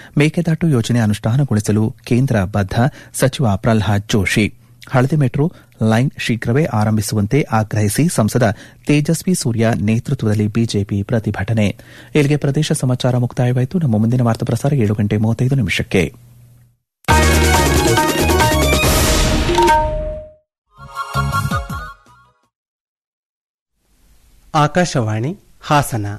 ಮೇಕೆದಾಟು ಯೋಜನೆ ಅನುಷ್ಠಾನಗೊಳಿಸಲು ಕೇಂದ್ರ ಬದ್ಧ ಸಚಿವ ಪ್ರಲ್ಹಾದ್ ಜೋಶಿ ಹಳದಿ ಮೆಟ್ರೋ ಲೈನ್ ಶೀಘ್ರವೇ ಆರಂಭಿಸುವಂತೆ ಆಗ್ರಹಿಸಿ ಸಂಸದ ತೇಜಸ್ವಿ ಸೂರ್ಯ ನೇತೃತ್ವದಲ್ಲಿ ಬಿಜೆಪಿ ಪ್ರತಿಭಟನೆ ಇಲ್ಲಿಗೆ ಪ್ರದೇಶ ಸಮಾಚಾರ ಮುಕ್ತಾಯವಾಯಿತು ನಮ್ಮ ಮುಂದಿನ ವಾರ್ತಾ ಪ್ರಸಾರ ಏಳು ಗಂಟೆ ಮೂವತ್ತೈದು ನಿಮಿಷಕ್ಕೆ ಆಕಾಶವಾಣಿ ಹಾಸನ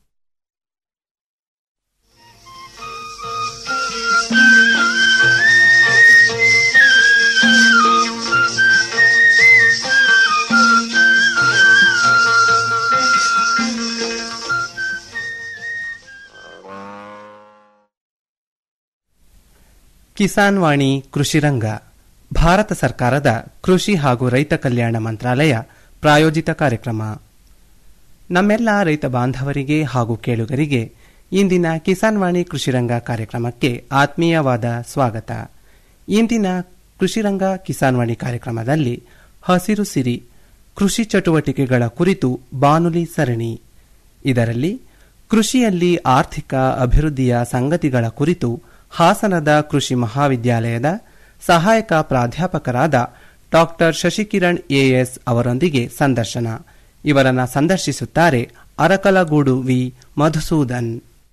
ಕಿಸಾನ್ ವಾಣಿ ಕೃಷಿರಂಗ ಭಾರತ ಸರ್ಕಾರದ ಕೃಷಿ ಹಾಗೂ ರೈತ ಕಲ್ಯಾಣ ಮಂತ್ರಾಲಯ ಪ್ರಾಯೋಜಿತ ಕಾರ್ಯಕ್ರಮ ನಮ್ಮೆಲ್ಲ ರೈತ ಬಾಂಧವರಿಗೆ ಹಾಗೂ ಕೇಳುಗರಿಗೆ ಇಂದಿನ ಕಿಸಾನ್ ವಾಣಿ ಕೃಷಿರಂಗ ಕಾರ್ಯಕ್ರಮಕ್ಕೆ ಆತ್ಮೀಯವಾದ ಸ್ವಾಗತ ಇಂದಿನ ಕೃಷಿರಂಗ ಕಿಸಾನ್ ವಾಣಿ ಕಾರ್ಯಕ್ರಮದಲ್ಲಿ ಹಸಿರು ಸಿರಿ ಕೃಷಿ ಚಟುವಟಿಕೆಗಳ ಕುರಿತು ಬಾನುಲಿ ಸರಣಿ ಇದರಲ್ಲಿ ಕೃಷಿಯಲ್ಲಿ ಆರ್ಥಿಕ ಅಭಿವೃದ್ಧಿಯ ಸಂಗತಿಗಳ ಕುರಿತು ಹಾಸನದ ಕೃಷಿ ಮಹಾವಿದ್ಯಾಲಯದ ಸಹಾಯಕ ಪ್ರಾಧ್ಯಾಪಕರಾದ ಡಾಕ್ಟರ್ ಶಶಿಕಿರಣ್ ಎಎಸ್ ಅವರೊಂದಿಗೆ ಸಂದರ್ಶನ ಇವರನ್ನ ಸಂದರ್ಶಿಸುತ್ತಾರೆ ಅರಕಲಗೂಡು ವಿ ಮಧುಸೂದನ್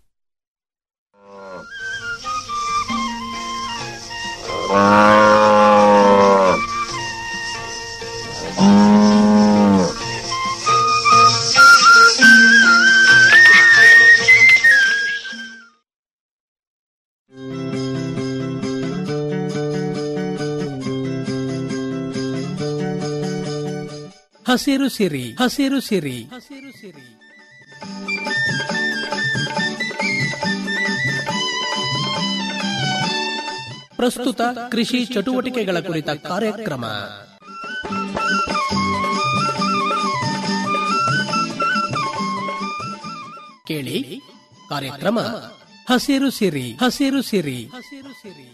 ಹಸಿರು ಸಿರಿ ಹಸಿರು ಸಿರಿ ಹಸಿರು ಸಿರಿ ಪ್ರಸ್ತುತ ಕೃಷಿ ಚಟುವಟಿಕೆಗಳ ಕುರಿತ ಕಾರ್ಯಕ್ರಮ ಕೇಳಿ ಕಾರ್ಯಕ್ರಮ ಹಸಿರು ಸಿರಿ ಹಸಿರು ಸಿರಿ ಹಸಿರು ಸಿರಿ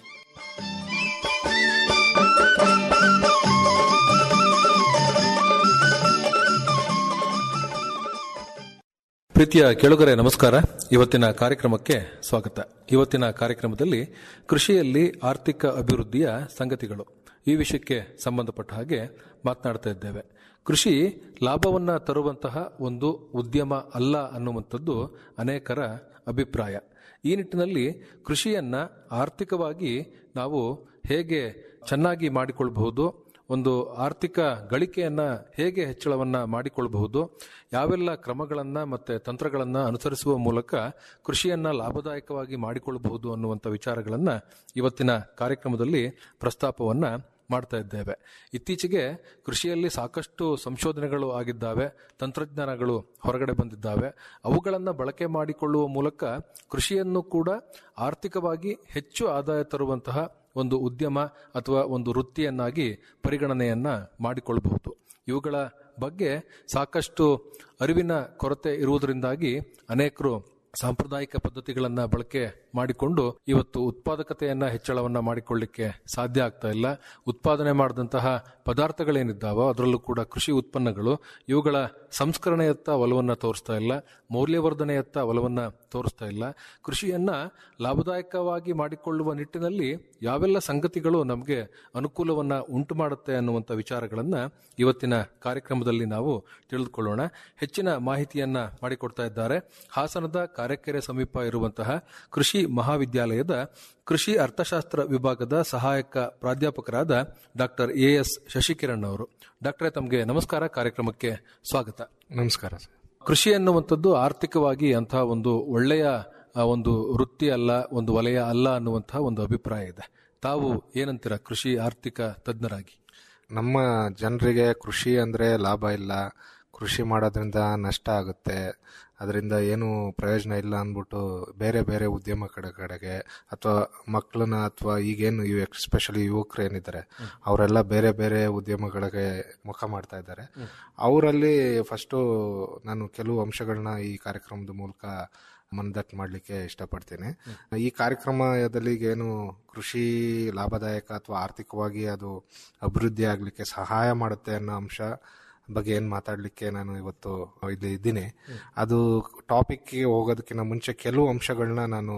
ಪ್ರೀತಿಯ ಕೇಳುಗರೆ ನಮಸ್ಕಾರ ಇವತ್ತಿನ ಕಾರ್ಯಕ್ರಮಕ್ಕೆ ಸ್ವಾಗತ ಇವತ್ತಿನ ಕಾರ್ಯಕ್ರಮದಲ್ಲಿ ಕೃಷಿಯಲ್ಲಿ ಆರ್ಥಿಕ ಅಭಿವೃದ್ಧಿಯ ಸಂಗತಿಗಳು ಈ ವಿಷಯಕ್ಕೆ ಸಂಬಂಧಪಟ್ಟ ಹಾಗೆ ಮಾತನಾಡ್ತಾ ಇದ್ದೇವೆ ಕೃಷಿ ಲಾಭವನ್ನ ತರುವಂತಹ ಒಂದು ಉದ್ಯಮ ಅಲ್ಲ ಅನ್ನುವಂಥದ್ದು ಅನೇಕರ ಅಭಿಪ್ರಾಯ ಈ ನಿಟ್ಟಿನಲ್ಲಿ ಕೃಷಿಯನ್ನ ಆರ್ಥಿಕವಾಗಿ ನಾವು ಹೇಗೆ ಚೆನ್ನಾಗಿ ಮಾಡಿಕೊಳ್ಬಹುದು ಒಂದು ಆರ್ಥಿಕ ಗಳಿಕೆಯನ್ನ ಹೇಗೆ ಹೆಚ್ಚಳವನ್ನ ಮಾಡಿಕೊಳ್ಳಬಹುದು ಯಾವೆಲ್ಲ ಕ್ರಮಗಳನ್ನ ಮತ್ತೆ ತಂತ್ರಗಳನ್ನ ಅನುಸರಿಸುವ ಮೂಲಕ ಕೃಷಿಯನ್ನ ಲಾಭದಾಯಕವಾಗಿ ಮಾಡಿಕೊಳ್ಳಬಹುದು ಅನ್ನುವಂಥ ವಿಚಾರಗಳನ್ನ ಇವತ್ತಿನ ಕಾರ್ಯಕ್ರಮದಲ್ಲಿ ಪ್ರಸ್ತಾಪವನ್ನ ಮಾಡ್ತಾ ಇದ್ದೇವೆ ಇತ್ತೀಚೆಗೆ ಕೃಷಿಯಲ್ಲಿ ಸಾಕಷ್ಟು ಸಂಶೋಧನೆಗಳು ಆಗಿದ್ದಾವೆ ತಂತ್ರಜ್ಞಾನಗಳು ಹೊರಗಡೆ ಬಂದಿದ್ದಾವೆ ಅವುಗಳನ್ನು ಬಳಕೆ ಮಾಡಿಕೊಳ್ಳುವ ಮೂಲಕ ಕೃಷಿಯನ್ನು ಕೂಡ ಆರ್ಥಿಕವಾಗಿ ಹೆಚ್ಚು ಆದಾಯ ತರುವಂತಹ ಒಂದು ಉದ್ಯಮ ಅಥವಾ ಒಂದು ವೃತ್ತಿಯನ್ನಾಗಿ ಪರಿಗಣನೆಯನ್ನ ಮಾಡಿಕೊಳ್ಳಬಹುದು ಇವುಗಳ ಬಗ್ಗೆ ಸಾಕಷ್ಟು ಅರಿವಿನ ಕೊರತೆ ಇರುವುದರಿಂದಾಗಿ ಅನೇಕರು ಸಾಂಪ್ರದಾಯಿಕ ಪದ್ಧತಿಗಳನ್ನ ಬಳಕೆ ಮಾಡಿಕೊಂಡು ಇವತ್ತು ಉತ್ಪಾದಕತೆಯನ್ನ ಹೆಚ್ಚಳವನ್ನ ಮಾಡಿಕೊಳ್ಳಿಕ್ಕೆ ಸಾಧ್ಯ ಆಗ್ತಾ ಇಲ್ಲ ಉತ್ಪಾದನೆ ಮಾಡಿದಂತಹ ಪದಾರ್ಥಗಳೇನಿದ್ದಾವೋ ಅದರಲ್ಲೂ ಕೂಡ ಕೃಷಿ ಉತ್ಪನ್ನಗಳು ಇವುಗಳ ಸಂಸ್ಕರಣೆಯತ್ತ ಒಲವನ್ನ ತೋರಿಸ್ತಾ ಇಲ್ಲ ಮೌಲ್ಯವರ್ಧನೆಯತ್ತ ಒಲವನ್ನ ತೋರಿಸ್ತಾ ಇಲ್ಲ ಕೃಷಿಯನ್ನ ಲಾಭದಾಯಕವಾಗಿ ಮಾಡಿಕೊಳ್ಳುವ ನಿಟ್ಟಿನಲ್ಲಿ ಯಾವೆಲ್ಲ ಸಂಗತಿಗಳು ನಮಗೆ ಅನುಕೂಲವನ್ನ ಉಂಟು ಮಾಡುತ್ತೆ ಅನ್ನುವಂಥ ವಿಚಾರಗಳನ್ನ ಇವತ್ತಿನ ಕಾರ್ಯಕ್ರಮದಲ್ಲಿ ನಾವು ತಿಳಿದುಕೊಳ್ಳೋಣ ಹೆಚ್ಚಿನ ಮಾಹಿತಿಯನ್ನ ಮಾಡಿಕೊಡ್ತಾ ಇದ್ದಾರೆ ಹಾಸನದ ಕಾರೆಕೆರೆ ಸಮೀಪ ಇರುವಂತಹ ಕೃಷಿ ಮಹಾವಿದ್ಯಾಲಯದ ಕೃಷಿ ಅರ್ಥಶಾಸ್ತ್ರ ವಿಭಾಗದ ಸಹಾಯಕ ಪ್ರಾಧ್ಯಾಪಕರಾದ ಡಾಕ್ಟರ್ ಎ ಎಸ್ ಶಶಿಕಿರಣ್ ಅವರು ಡಾಕ್ಟರೇ ತಮಗೆ ನಮಸ್ಕಾರ ಕಾರ್ಯಕ್ರಮಕ್ಕೆ ಸ್ವಾಗತ ನಮಸ್ಕಾರ ಸರ್ ಕೃಷಿ ಅನ್ನುವಂಥದ್ದು ಆರ್ಥಿಕವಾಗಿ ಅಂತಹ ಒಂದು ಒಳ್ಳೆಯ ಆ, ಒಂದು ವೃತ್ತಿ ಅಲ್ಲ ಒಂದು ವಲಯ ಅಲ್ಲ ಅನ್ನುವಂತಹ ಒಂದು ಅಭಿಪ್ರಾಯ ಇದೆ ತಾವು ಏನಂತೀರ ಕೃಷಿ ಆರ್ಥಿಕ ತಜ್ಞರಾಗಿ ನಮ್ಮ ಜನರಿಗೆ ಕೃಷಿ ಅಂದರೆ ಲಾಭ ಇಲ್ಲ ಕೃಷಿ ಮಾಡೋದ್ರಿಂದ ನಷ್ಟ ಆಗುತ್ತೆ ಅದರಿಂದ ಏನು ಪ್ರಯೋಜನ ಇಲ್ಲ ಅಂದ್ಬಿಟ್ಟು ಬೇರೆ ಬೇರೆ ಉದ್ಯಮ ಕಡೆ ಕಡೆಗೆ ಅಥವಾ ಮಕ್ಕಳನ್ನ ಅಥವಾ ಈಗೇನು ಇವು ಎಸ್ಪೆಷಲಿ ಯುವಕರು ಏನಿದ್ದಾರೆ ಅವರೆಲ್ಲ ಬೇರೆ ಬೇರೆ ಉದ್ಯಮಗಳಿಗೆ ಮುಖ ಮಾಡ್ತಾ ಇದ್ದಾರೆ ಅವರಲ್ಲಿ ಫಸ್ಟು ನಾನು ಕೆಲವು ಅಂಶಗಳನ್ನ ಈ ಕಾರ್ಯಕ್ರಮದ ಮೂಲಕ ಮನದಟ್ಟು ಮಾಡಲಿಕ್ಕೆ ಇಷ್ಟಪಡ್ತೀನಿ ಈ ಕಾರ್ಯಕ್ರಮದಲ್ಲಿ ಏನು ಕೃಷಿ ಲಾಭದಾಯಕ ಅಥವಾ ಆರ್ಥಿಕವಾಗಿ ಅದು ಅಭಿವೃದ್ಧಿ ಆಗಲಿಕ್ಕೆ ಸಹಾಯ ಮಾಡುತ್ತೆ ಅನ್ನೋ ಅಂಶ ಬಗ್ಗೆ ಏನು ಮಾತಾಡಲಿಕ್ಕೆ ನಾನು ಇವತ್ತು ಇಲ್ಲಿ ಇದ್ದೀನಿ ಅದು ಟಾಪಿಕ್ಗೆ ಹೋಗೋದಕ್ಕಿಂತ ಮುಂಚೆ ಕೆಲವು ಅಂಶಗಳನ್ನ ನಾನು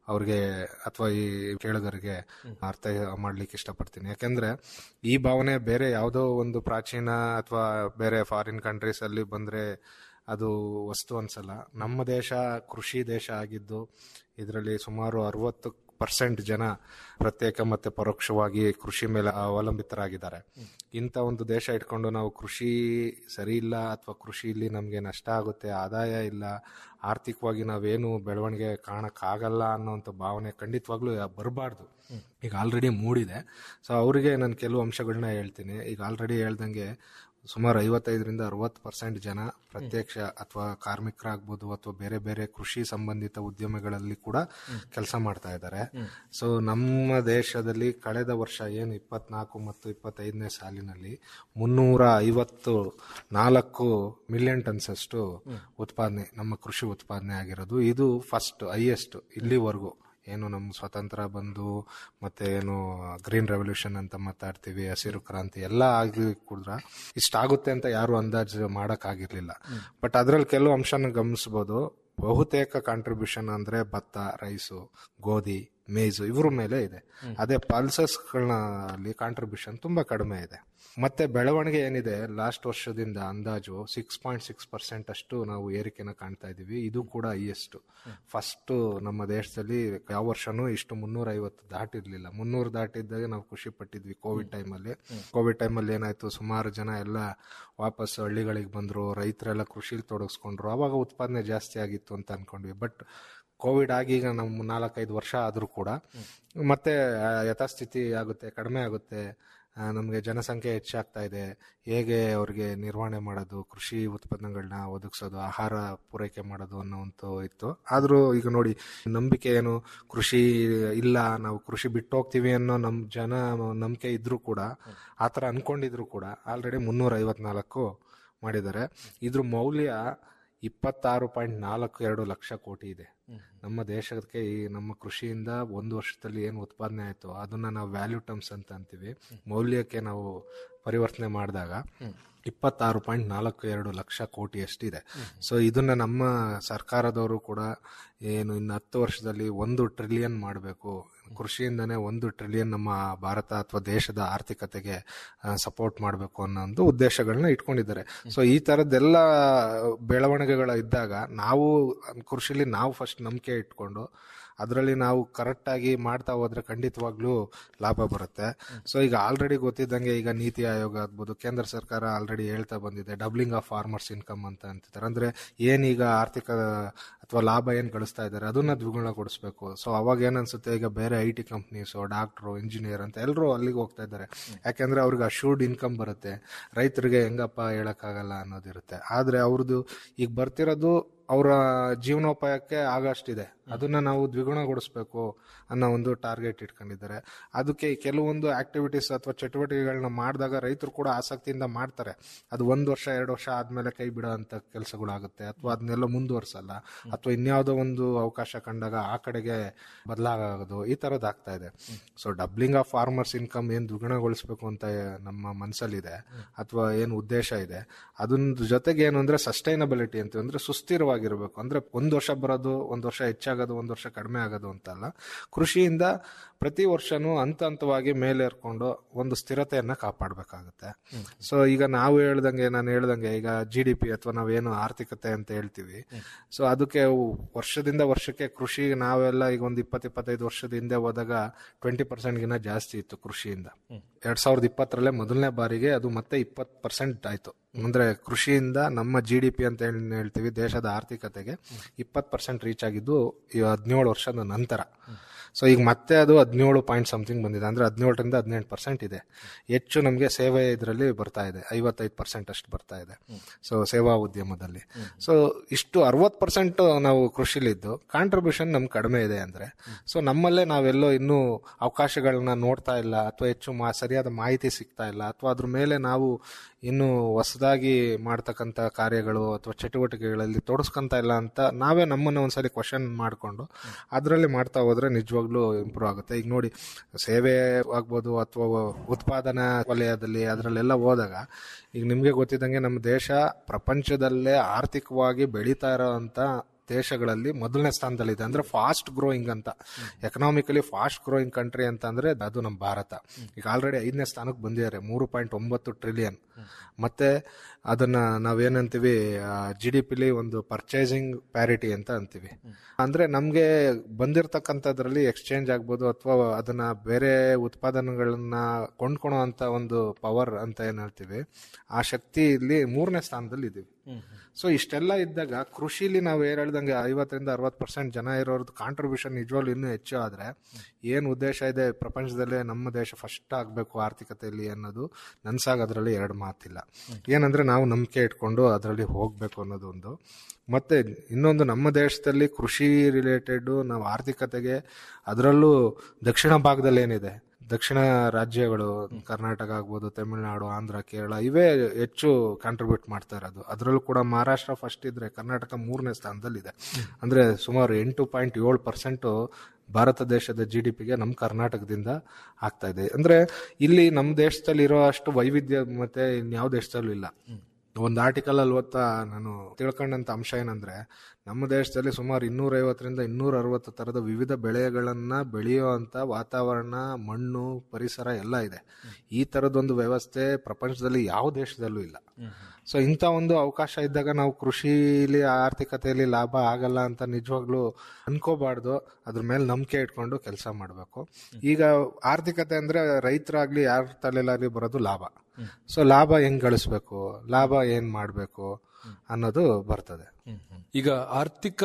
ಅವ್ರಿಗೆ ಅಥವಾ ಈ ಕೇಳುಗರಿಗೆ ಅರ್ಥ ಮಾಡ್ಲಿಕ್ಕೆ ಇಷ್ಟಪಡ್ತೀನಿ ಯಾಕೆಂದ್ರೆ ಈ ಭಾವನೆ ಬೇರೆ ಯಾವುದೋ ಒಂದು ಪ್ರಾಚೀನ ಅಥವಾ ಬೇರೆ ಫಾರಿನ್ ಕಂಟ್ರೀಸ್ ಅಲ್ಲಿ ಬಂದ್ರೆ ಅದು ವಸ್ತು ಅನ್ಸಲ್ಲ ನಮ್ಮ ದೇಶ ಕೃಷಿ ದೇಶ ಆಗಿದ್ದು ಇದರಲ್ಲಿ ಸುಮಾರು ಅರವತ್ತು ಪರ್ಸೆಂಟ್ ಜನ ಪ್ರತ್ಯೇಕ ಮತ್ತೆ ಪರೋಕ್ಷವಾಗಿ ಕೃಷಿ ಮೇಲೆ ಅವಲಂಬಿತರಾಗಿದ್ದಾರೆ ಇಂಥ ಒಂದು ದೇಶ ಇಟ್ಕೊಂಡು ನಾವು ಕೃಷಿ ಸರಿ ಇಲ್ಲ ಅಥವಾ ಕೃಷಿಲಿ ನಮಗೆ ನಷ್ಟ ಆಗುತ್ತೆ ಆದಾಯ ಇಲ್ಲ ಆರ್ಥಿಕವಾಗಿ ನಾವೇನು ಬೆಳವಣಿಗೆ ಕಾಣಕ್ಕಾಗಲ್ಲ ಅನ್ನೋಂಥ ಭಾವನೆ ಖಂಡಿತವಾಗ್ಲೂ ಬರಬಾರ್ದು ಈಗ ಆಲ್ರೆಡಿ ಮೂಡಿದೆ ಸೊ ಅವರಿಗೆ ನಾನು ಕೆಲವು ಅಂಶಗಳನ್ನ ಹೇಳ್ತೀನಿ ಈಗ ಆಲ್ರೆಡಿ ಹೇಳ್ದಂಗೆ ಸುಮಾರು ಐವತ್ತೈದರಿಂದ ಅರವತ್ತು ಪರ್ಸೆಂಟ್ ಜನ ಪ್ರತ್ಯಕ್ಷ ಅಥವಾ ಕಾರ್ಮಿಕರಾಗ್ಬೋದು ಅಥವಾ ಬೇರೆ ಬೇರೆ ಕೃಷಿ ಸಂಬಂಧಿತ ಉದ್ಯಮಗಳಲ್ಲಿ ಕೂಡ ಕೆಲಸ ಮಾಡ್ತಾ ಇದ್ದಾರೆ ಸೊ ನಮ್ಮ ದೇಶದಲ್ಲಿ ಕಳೆದ ವರ್ಷ ಏನು ಇಪ್ಪತ್ನಾಲ್ಕು ಮತ್ತು ಇಪ್ಪತ್ತೈದನೇ ಸಾಲಿನಲ್ಲಿ ಮುನ್ನೂರ ಐವತ್ತು ನಾಲ್ಕು ಮಿಲಿಯನ್ ಟನ್ಸ್ ಅಷ್ಟು ಉತ್ಪಾದನೆ ನಮ್ಮ ಕೃಷಿ ಉತ್ಪಾದನೆ ಆಗಿರೋದು ಇದು ಫಸ್ಟ್ ಹೈಯೆಸ್ಟ್ ಇಲ್ಲಿವರೆಗೂ ಏನು ನಮ್ಮ ಸ್ವತಂತ್ರ ಬಂದು ಮತ್ತೆ ಏನು ಗ್ರೀನ್ ರೆವಲ್ಯೂಷನ್ ಅಂತ ಮಾತಾಡ್ತೀವಿ ಹಸಿರು ಕ್ರಾಂತಿ ಎಲ್ಲ ಆಗಿ ಕೂಡ ಇಷ್ಟಾಗುತ್ತೆ ಅಂತ ಯಾರು ಅಂದಾಜು ಮಾಡಕ್ಕಾಗಿರ್ಲಿಲ್ಲ ಬಟ್ ಅದ್ರಲ್ಲಿ ಕೆಲವು ಅಂಶನ ಗಮನಿಸಬಹುದು ಬಹುತೇಕ ಕಾಂಟ್ರಿಬ್ಯೂಷನ್ ಅಂದ್ರೆ ಭತ್ತ ರೈಸು ಗೋಧಿ ಮೇಜು ಇವ್ರ ಮೇಲೆ ಇದೆ ಅದೇ ಪಲ್ಸಸ್ಗಳಲ್ಲಿ ಕಾಂಟ್ರಿಬ್ಯೂಷನ್ ತುಂಬಾ ಕಡಿಮೆ ಇದೆ ಮತ್ತೆ ಬೆಳವಣಿಗೆ ಏನಿದೆ ಲಾಸ್ಟ್ ವರ್ಷದಿಂದ ಅಂದಾಜು ಸಿಕ್ಸ್ ಪಾಯಿಂಟ್ ಸಿಕ್ಸ್ ಪರ್ಸೆಂಟ್ ಅಷ್ಟು ನಾವು ಏರಿಕೆನ ಕಾಣ್ತಾ ಇದೀವಿ ಇದು ಕೂಡ ಹೈಯೆಸ್ಟ್ ಫಸ್ಟ್ ನಮ್ಮ ದೇಶದಲ್ಲಿ ಯಾವ ವರ್ಷನೂ ಇಷ್ಟು ಮುನ್ನೂರ ಐವತ್ತು ದಾಟಿರ್ಲಿಲ್ಲ ಮುನ್ನೂರು ದಾಟಿದ್ದಾಗ ನಾವು ಖುಷಿ ಪಟ್ಟಿದ್ವಿ ಕೋವಿಡ್ ಟೈಮಲ್ಲಿ ಕೋವಿಡ್ ಟೈಮಲ್ಲಿ ಏನಾಯ್ತು ಸುಮಾರು ಜನ ಎಲ್ಲ ವಾಪಸ್ ಹಳ್ಳಿಗಳಿಗೆ ಬಂದ್ರು ರೈತರೆಲ್ಲ ಕೃಷಿಲಿ ತೊಡಗಿಸ್ಕೊಂಡ್ರು ಅವಾಗ ಉತ್ಪಾದನೆ ಜಾಸ್ತಿ ಆಗಿತ್ತು ಅಂತ ಅನ್ಕೊಂಡ್ವಿ ಬಟ್ ಕೋವಿಡ್ ಆಗಿ ಈಗ ನಮ್ಮ ನಾಲ್ಕೈದು ವರ್ಷ ಆದರೂ ಕೂಡ ಮತ್ತೆ ಆ, ಯಥಾಸ್ಥಿತಿ ಆಗುತ್ತೆ ಕಡಿಮೆ ಆಗುತ್ತೆ ನಮಗೆ ಜನಸಂಖ್ಯೆ ಹೆಚ್ಚಾಗ್ತಾ ಇದೆ ಹೇಗೆ ಅವ್ರಿಗೆ ನಿರ್ವಹಣೆ ಮಾಡೋದು ಕೃಷಿ ಉತ್ಪನ್ನಗಳನ್ನ ಒದಗಿಸೋದು ಆಹಾರ ಪೂರೈಕೆ ಮಾಡೋದು ಅನ್ನೋಂಥ ಇತ್ತು ಆದರೂ ಈಗ ನೋಡಿ ನಂಬಿಕೆ ಏನು ಕೃಷಿ ಇಲ್ಲ ನಾವು ಕೃಷಿ ಬಿಟ್ಟು ಹೋಗ್ತೀವಿ ಅನ್ನೋ ನಮ್ಮ ಜನ ನಂಬಿಕೆ ಇದ್ರೂ ಕೂಡ ಆ ಥರ ಅನ್ಕೊಂಡಿದ್ರು ಕೂಡ ಆಲ್ರೆಡಿ ಮುನ್ನೂರ ಐವತ್ನಾಲ್ಕು ಮಾಡಿದ್ದಾರೆ ಇದ್ರ ಮೌಲ್ಯ ಇಪ್ಪತ್ತಾರು ಪಾಯಿಂಟ್ ನಾಲ್ಕು ಎರಡು ಲಕ್ಷ ಕೋಟಿ ಇದೆ ನಮ್ಮ ದೇಶಕ್ಕೆ ಈ ನಮ್ಮ ಕೃಷಿಯಿಂದ ಒಂದು ವರ್ಷದಲ್ಲಿ ಏನು ಉತ್ಪಾದನೆ ಆಯ್ತು ಅದನ್ನ ನಾವು ವ್ಯಾಲ್ಯೂ ಟರ್ಮ್ಸ್ ಅಂತ ಅಂತೀವಿ ಮೌಲ್ಯಕ್ಕೆ ನಾವು ಪರಿವರ್ತನೆ ಮಾಡಿದಾಗ ಇಪ್ಪತ್ತಾರು ಪಾಯಿಂಟ್ ನಾಲ್ಕು ಎರಡು ಲಕ್ಷ ಕೋಟಿ ಅಷ್ಟಿದೆ ಸೊ ಇದನ್ನ ನಮ್ಮ ಸರ್ಕಾರದವರು ಕೂಡ ಏನು ಇನ್ನು ಹತ್ತು ವರ್ಷದಲ್ಲಿ ಒಂದು ಟ್ರಿಲಿಯನ್ ಮಾಡಬೇಕು ಕೃಷಿಯಿಂದನೇ ಒಂದು ಟ್ರಿಲಿಯನ್ ನಮ್ಮ ಭಾರತ ಅಥವಾ ದೇಶದ ಆರ್ಥಿಕತೆಗೆ ಸಪೋರ್ಟ್ ಮಾಡಬೇಕು ಅನ್ನೋ ಒಂದು ಉದ್ದೇಶಗಳನ್ನ ಇಟ್ಕೊಂಡಿದ್ದಾರೆ ಸೊ ಈ ತರದ್ದೆಲ್ಲ ಬೆಳವಣಿಗೆಗಳ ಇದ್ದಾಗ ನಾವು ಕೃಷಿಲಿ ನಾವು ಫಸ್ಟ್ ನಂಬಿಕೆ ಇಟ್ಕೊಂಡು ಅದರಲ್ಲಿ ನಾವು ಕರೆಕ್ಟ್ ಆಗಿ ಮಾಡ್ತಾ ಹೋದ್ರೆ ಖಂಡಿತವಾಗ್ಲೂ ಲಾಭ ಬರುತ್ತೆ ಸೊ ಈಗ ಆಲ್ರೆಡಿ ಗೊತ್ತಿದ್ದಂಗೆ ಈಗ ನೀತಿ ಆಯೋಗ ಆಗ್ಬೋದು ಕೇಂದ್ರ ಸರ್ಕಾರ ಆಲ್ರೆಡಿ ಹೇಳ್ತಾ ಬಂದಿದೆ ಡಬ್ಲಿಂಗ್ ಆಫ್ ಫಾರ್ಮರ್ಸ್ ಇನ್ಕಮ್ ಅಂತ ಅಂತಿದ್ದಾರೆ ಅಂದ್ರೆ ಏನೀಗ ಆರ್ಥಿಕ ಅಥವಾ ಲಾಭ ಏನ್ ಗಳಿಸ್ತಾ ಇದ್ದಾರೆ ಅದನ್ನ ದ್ವಿಗುಣಗೊಳಿಸಬೇಕು ಸೊ ಅವಾಗ ಏನನ್ಸುತ್ತೆ ಈಗ ಬೇರೆ I T companies doctor engineer ಅಂತ ಎಲ್ಲರೂ ಅಲ್ಲಿಗೆ ಹೋಗ್ತಾ ಇದ್ದಾರೆ ಯಾಕೆಂದ್ರೆ ಅವ್ರಿಗೆ ಅಶೂರ್ಡ್ ಇನ್ಕಮ್ ಬರುತ್ತೆ ರೈತರಿಗೆ ಹೆಂಗಪ್ಪ ಹೇಳಕ್ಕಾಗಲ್ಲ ಅನ್ನೋದಿರುತ್ತೆ ಆದ್ರೆ ಅವ್ರದ್ದು ಈಗ ಬರ್ತಿರೋದು ಅವರ ಜೀವನೋಪಾಯಕ್ಕೆ ಆಗಷ್ಟಿದೆ ಅದನ್ನ ನಾವು ದ್ವಿಗುಣಗೊಳಿಸಬೇಕು ಅನ್ನೋ ಒಂದು ಟಾರ್ಗೆಟ್ ಇಟ್ಕೊಂಡಿದ್ದಾರೆ ಅದಕ್ಕೆ ಕೆಲವೊಂದು ಆಕ್ಟಿವಿಟೀಸ್ ಅಥವಾ ಚಟುವಟಿಕೆಗಳನ್ನ ಮಾಡಿದಾಗ ರೈತರು ಕೂಡ ಆಸಕ್ತಿಯಿಂದ ಮಾಡ್ತಾರೆ ಅದು ಒಂದು ವರ್ಷ ಎರಡು ವರ್ಷ ಆದ್ಮೇಲೆ ಕೈ ಬಿಡೋ ಅಂತ ಕೆಲಸಗಳಾಗುತ್ತೆ ಅಥವಾ ಅದನ್ನೆಲ್ಲ ಮುಂದುವರ್ಸಲ್ಲ ಅಥವಾ ಇನ್ಯಾವುದೋ ಒಂದು ಅವಕಾಶ ಕಂಡಾಗ ಆ ಕಡೆಗೆ ಬದಲಾಗೋದು ಈ ತರದ್ ಆಗ್ತಾ ಇದೆ so doubling of farmers income ಏನ್ ದ್ವಿಗುಣಗೊಳಿಸಬೇಕು ಅಂತ ನಮ್ಮ ಮನಸ್ಸಲ್ಲಿದೆ ಅಥವಾ ಏನು ಉದ್ದೇಶ ಇದೆ ಅದನ್ನ ಜೊತೆಗೆ ಏನು ಅಂದ್ರೆ ಸಸ್ಟೈನಬಿಲಿಟಿ ಅಂತ ಅಂದ್ರೆ ಸುಸ್ಥಿರವಾಗಿರ್ಬೇಕು ಅಂದ್ರೆ ಒಂದ್ ವರ್ಷ ಬರೋದು ಒಂದ್ ವರ್ಷ ಹೆಚ್ಚಾಗೋದು ಒಂದ್ ವರ್ಷ ಕಡಿಮೆ ಆಗೋದು ಅಂತಲ್ಲ ಕೃಷಿಯಿಂದ ಪ್ರತಿ ವರ್ಷನೂ ಹಂತ ಹಂತವಾಗಿ ಮೇಲೇರ್ಕೊಂಡು ಒಂದು ಸ್ಥಿರತೆಯನ್ನ ಕಾಪಾಡಬೇಕಾಗುತ್ತೆ ಸೊ ಈಗ ನಾವು ಹೇಳ್ದಂಗೆ ನಾನು ಹೇಳ್ದಂಗೆ ಈಗ ಜಿ ಡಿ ಪಿ ಅಥವಾ ನಾವೇನು ಆರ್ಥಿಕತೆ ಅಂತ ಹೇಳ್ತೀವಿ ಸೊ ಅದಕ್ಕೆ ವರ್ಷದಿಂದ ವರ್ಷಕ್ಕೆ ಕೃಷಿ ನಾವೆಲ್ಲ ಈಗ ಒಂದು ಇಪ್ಪತ್ತು ಇಪ್ಪತ್ತೈದು ವರ್ಷದ ಹಿಂದೆ ಹೋದಾಗ ಟ್ವೆಂಟಿ ಪರ್ಸೆಂಟ್ಗಿನ ಜಾಸ್ತಿ ಇತ್ತು ಕೃಷಿಯಿಂದ ಎರಡ್ ಸಾವಿರದ ಇಪ್ಪತ್ತರಲ್ಲೇ ಮೊದಲನೇ ಬಾರಿಗೆ ಅದು ಮತ್ತೆ ಇಪ್ಪತ್ತು ಪರ್ಸೆಂಟ್ ಆಯ್ತು ಅಂದ್ರೆ ಕೃಷಿಯಿಂದ ನಮ್ಮ ಜಿ ಡಿ ಪಿ ಅಂತ ಏನ್ ಹೇಳ್ತೀವಿ ದೇಶದ ಆರ್ಥಿಕತೆಗೆ ಇಪ್ಪತ್ತು ಪರ್ಸೆಂಟ್ ರೀಚ್ ಆಗಿದ್ದು ಈ ಹದಿನೇಳು ವರ್ಷದ ನಂತರ ಸೊ ಈಗ ಮತ್ತೆ ಅದು ಹದಿನೇಳು ಪಾಯಿಂಟ್ ಸಮಥಿಂಗ್ ಬಂದಿದೆ ಅಂದ್ರೆ ಹದಿನೇಳರಿಂದ ಹದಿನೆಂಟು ಪರ್ಸೆಂಟ್ ಇದೆ ಹೆಚ್ಚು ನಮಗೆ ಸೇವೆ ಇದರಲ್ಲಿ ಬರ್ತಾ ಇದೆ ಐವತ್ತೈದು ಪರ್ಸೆಂಟ್ ಅಷ್ಟು ಬರ್ತಾ ಇದೆ ಸೊ ಸೇವಾ ಉದ್ಯಮದಲ್ಲಿ ಸೊ ಇಷ್ಟು ಅರವತ್ತು ಪರ್ಸೆಂಟ್ ನಾವು ಕೃಷಿಲಿದ್ದು ಕಾಂಟ್ರಿಬ್ಯೂಷನ್ ನಮ್ಗೆ ಕಡಿಮೆ ಇದೆ ಅಂದ್ರೆ ಸೊ ನಮ್ಮಲ್ಲೇ ನಾವೆಲ್ಲೋ ಇನ್ನೂ ಅವಕಾಶಗಳನ್ನ ನೋಡ್ತಾ ಇಲ್ಲ ಅಥವಾ ಹೆಚ್ಚು ಮಾ ಸರಿಯಾದ ಮಾಹಿತಿ ಸಿಗ್ತಾ ಇಲ್ಲ ಅಥವಾ ಅದ್ರ ಮೇಲೆ ನಾವು ಇನ್ನು ಹೊಸದಾಗಿ ಮಾಡ್ತಕ್ಕಂಥ ಕಾರ್ಯಗಳು ಅಥವಾ ಚಟುವಟಿಕೆಗಳಲ್ಲಿ ತೊಡಸ್ಕೊಂತ ಇಲ್ಲ ಅಂತ ನಾವೇ ನಮ್ಮನ್ನ ಒಂದ್ಸಲಿ ಕ್ವಶನ್ ಮಾಡಿಕೊಂಡು ಅದರಲ್ಲಿ ಮಾಡ್ತಾ ಹೋದ್ರೆ ನಿಜವಾಗ್ಲೂ ಇಂಪ್ರೂವ್ ಆಗುತ್ತೆ ಈಗ ನೋಡಿ ಸೇವೆ ಆಗ್ಬೋದು ಅಥವಾ ಉತ್ಪಾದನಾ ವಲಯದಲ್ಲಿ ಅದರಲ್ಲೆಲ್ಲ ಹೋದಾಗ ಈಗ ನಿಮ್ಗೆ ಗೊತ್ತಿದ್ದಂಗೆ ನಮ್ಮ ದೇಶ ಪ್ರಪಂಚದಲ್ಲೇ ಆರ್ಥಿಕವಾಗಿ ಬೆಳೀತಾ ಇರೋಂಥ ದೇಶಗಳಲ್ಲಿ ಮೊದಲನೇ ಸ್ಥಾನದಲ್ಲಿದೆ ಅಂದ್ರೆ ಫಾಸ್ಟ್ ಗ್ರೋಯಿಂಗ್ ಅಂತ ಎಕನಾಮಿಕಲಿ ಫಾಸ್ಟ್ ಗ್ರೋಯಿಂಗ್ ಕಂಟ್ರಿ ಅಂತ ಅಂದ್ರೆ ಅದು ನಮ್ಮ ಭಾರತ ಈಗ ಆಲ್ರೆಡಿ ಐದನೇ ಸ್ಥಾನಕ್ಕೆ ಬಂದಿದ್ದಾರೆ ಮೂರು ಪಾಯಿಂಟ್ ಒಂಬತ್ತು ಟ್ರಿಲಿಯನ್ ಮತ್ತೆ ಅದನ್ನ ನಾವೇನಂತೀವಿ ಜಿ ಡಿ ಪಿಲಿ ಒಂದು ಪರ್ಚೇಸಿಂಗ್ ಪ್ಯಾರಿಟಿ ಅಂತ ಅಂತೀವಿ ಅಂದ್ರೆ ನಮ್ಗೆ ಬಂದಿರತಕ್ಕಂಥದ್ರಲ್ಲಿ ಎಕ್ಸ್ಚೇಂಜ್ ಆಗ್ಬೋದು ಅಥವಾ ಅದನ್ನ ಬೇರೆ ಉತ್ಪಾದನೆಗಳನ್ನ ಕೊಂಡ್ಕೊಳೋ ಅಂತ ಒಂದು ಪವರ್ ಅಂತ ಏನ್ ಹೇಳ್ತೀವಿ ಆ ಶಕ್ತಿ ಇಲ್ಲಿ ಮೂರನೇ ಸ್ಥಾನದಲ್ಲಿ ಇದೀವಿ ಸೊ ಇಷ್ಟೆಲ್ಲ ಇದ್ದಾಗ ಕೃಷಿಲಿ ನಾವು ಏನ್ ಹೇಳ್ದಂಗೆ ಐವತ್ತರಿಂದ ಅರವತ್ತು ಪರ್ಸೆಂಟ್ ಜನ ಇರೋರ್ದು ಕಾಂಟ್ರಿಬ್ಯೂಷನ್ ನಿಜವಾಗ್ಲೂ ಇನ್ನೂ ಹೆಚ್ಚು ಆದ್ರೆ ಏನ್ ಉದ್ದೇಶ ಇದೆ ಪ್ರಪಂಚದಲ್ಲೇ ನಮ್ಮ ದೇಶ ಫಸ್ಟ್ ಆಗ್ಬೇಕು ಆರ್ಥಿಕತೆಯಲ್ಲಿ ಅನ್ನೋದು ನನ್ಸಾಗ ಅದರಲ್ಲಿ ಎರಡು ಮಾತಿಲ್ಲ ಏನಂದ್ರೆ ನಾವು ನಂಬಿಕೆ ಇಟ್ಕೊಂಡು ಅದರಲ್ಲಿ ಹೋಗ್ಬೇಕು ಅನ್ನೋದು ಒಂದು ಮತ್ತೆ ಇನ್ನೊಂದು ನಮ್ಮ ದೇಶದಲ್ಲಿ ಕೃಷಿ ರಿಲೇಟೆಡ್ ನಾವು ಆರ್ಥಿಕತೆಗೆ ಅದರಲ್ಲೂ ದಕ್ಷಿಣ ಭಾಗದಲ್ಲಿ ಏನಿದೆ ದಕ್ಷಿಣ ರಾಜ್ಯಗಳು ಕರ್ನಾಟಕ ಆಗ್ಬೋದು ತಮಿಳುನಾಡು ಆಂಧ್ರ ಕೇರಳ ಇವೇ ಹೆಚ್ಚು ಕಾಂಟ್ರಿಬ್ಯೂಟ್ ಮಾಡ್ತಾ ಇರೋದು ಅದರಲ್ಲೂ ಕೂಡ ಮಹಾರಾಷ್ಟ್ರ ಫಸ್ಟ್ ಇದ್ರೆ ಕರ್ನಾಟಕ ಮೂರನೇ ಸ್ಥಾನದಲ್ಲಿದೆ ಅಂದ್ರೆ ಸುಮಾರು ಎಂಟು ಪಾಯಿಂಟ್ ಏಳು ಪರ್ಸೆಂಟ್ ಭಾರತ ದೇಶದ ಜಿ ಡಿ ಪಿಗೆ ನಮ್ಮ ಕರ್ನಾಟಕದಿಂದ ಆಗ್ತಾ ಇದೆ ಅಂದ್ರೆ ಇಲ್ಲಿ ನಮ್ಮ ದೇಶದಲ್ಲಿ ಇರೋ ಅಷ್ಟು ವೈವಿಧ್ಯ ಮತ್ತೆ ಇನ್ಯಾವ ದೇಶದಲ್ಲೂ ಇಲ್ಲ ಒಂದು ಆರ್ಟಿಕಲ್ ಅಲ್ಲಿ ಓದ್ತಾ ನಾನು ತಿಳ್ಕೊಂಡಂತ ಅಂಶ ಏನಂದ್ರೆ ನಮ್ಮ ದೇಶದಲ್ಲಿ ಸುಮಾರು ಇನ್ನೂರ ಐವತ್ತರಿಂದ ಇನ್ನೂರ ಅರವತ್ತು ತರದ ವಿವಿಧ ಬೆಳೆಗಳನ್ನ ಬೆಳೆಯೋ ಅಂತ ವಾತಾವರಣ ಮಣ್ಣು ಪರಿಸರ ಎಲ್ಲ ಇದೆ ಈ ತರದೊಂದು ವ್ಯವಸ್ಥೆ ಪ್ರಪಂಚದಲ್ಲಿ ಯಾವ ದೇಶದಲ್ಲೂ ಇಲ್ಲ ಸೊ ಇಂಥ ಒಂದು ಅವಕಾಶ ಇದ್ದಾಗ ನಾವು ಕೃಷಿಲಿ ಆರ್ಥಿಕತೆಯಲ್ಲಿ ಲಾಭ ಆಗಲ್ಲ ಅಂತ ನಿಜವಾಗ್ಲೂ ಅನ್ಕೋಬಾರ್ದು ಅದ್ರ ಮೇಲೆ ನಂಬಿಕೆ ಇಟ್ಕೊಂಡು ಕೆಲಸ ಮಾಡಬೇಕು ಈಗ ಆರ್ಥಿಕತೆ ಅಂದ್ರೆ ರೈತರಾಗ್ಲಿ ಯಾರ ತಲೆಲಾಗ್ಲಿ ಬರೋದು ಲಾಭ ಸೊ ಲಾಭ ಹೆಂಗ್ ಗಳಿಸ್ಬೇಕು ಲಾಭ ಏನ್ ಮಾಡ್ಬೇಕು ಅನ್ನೋದು ಬರ್ತದೆ ಈಗ ಆರ್ಥಿಕ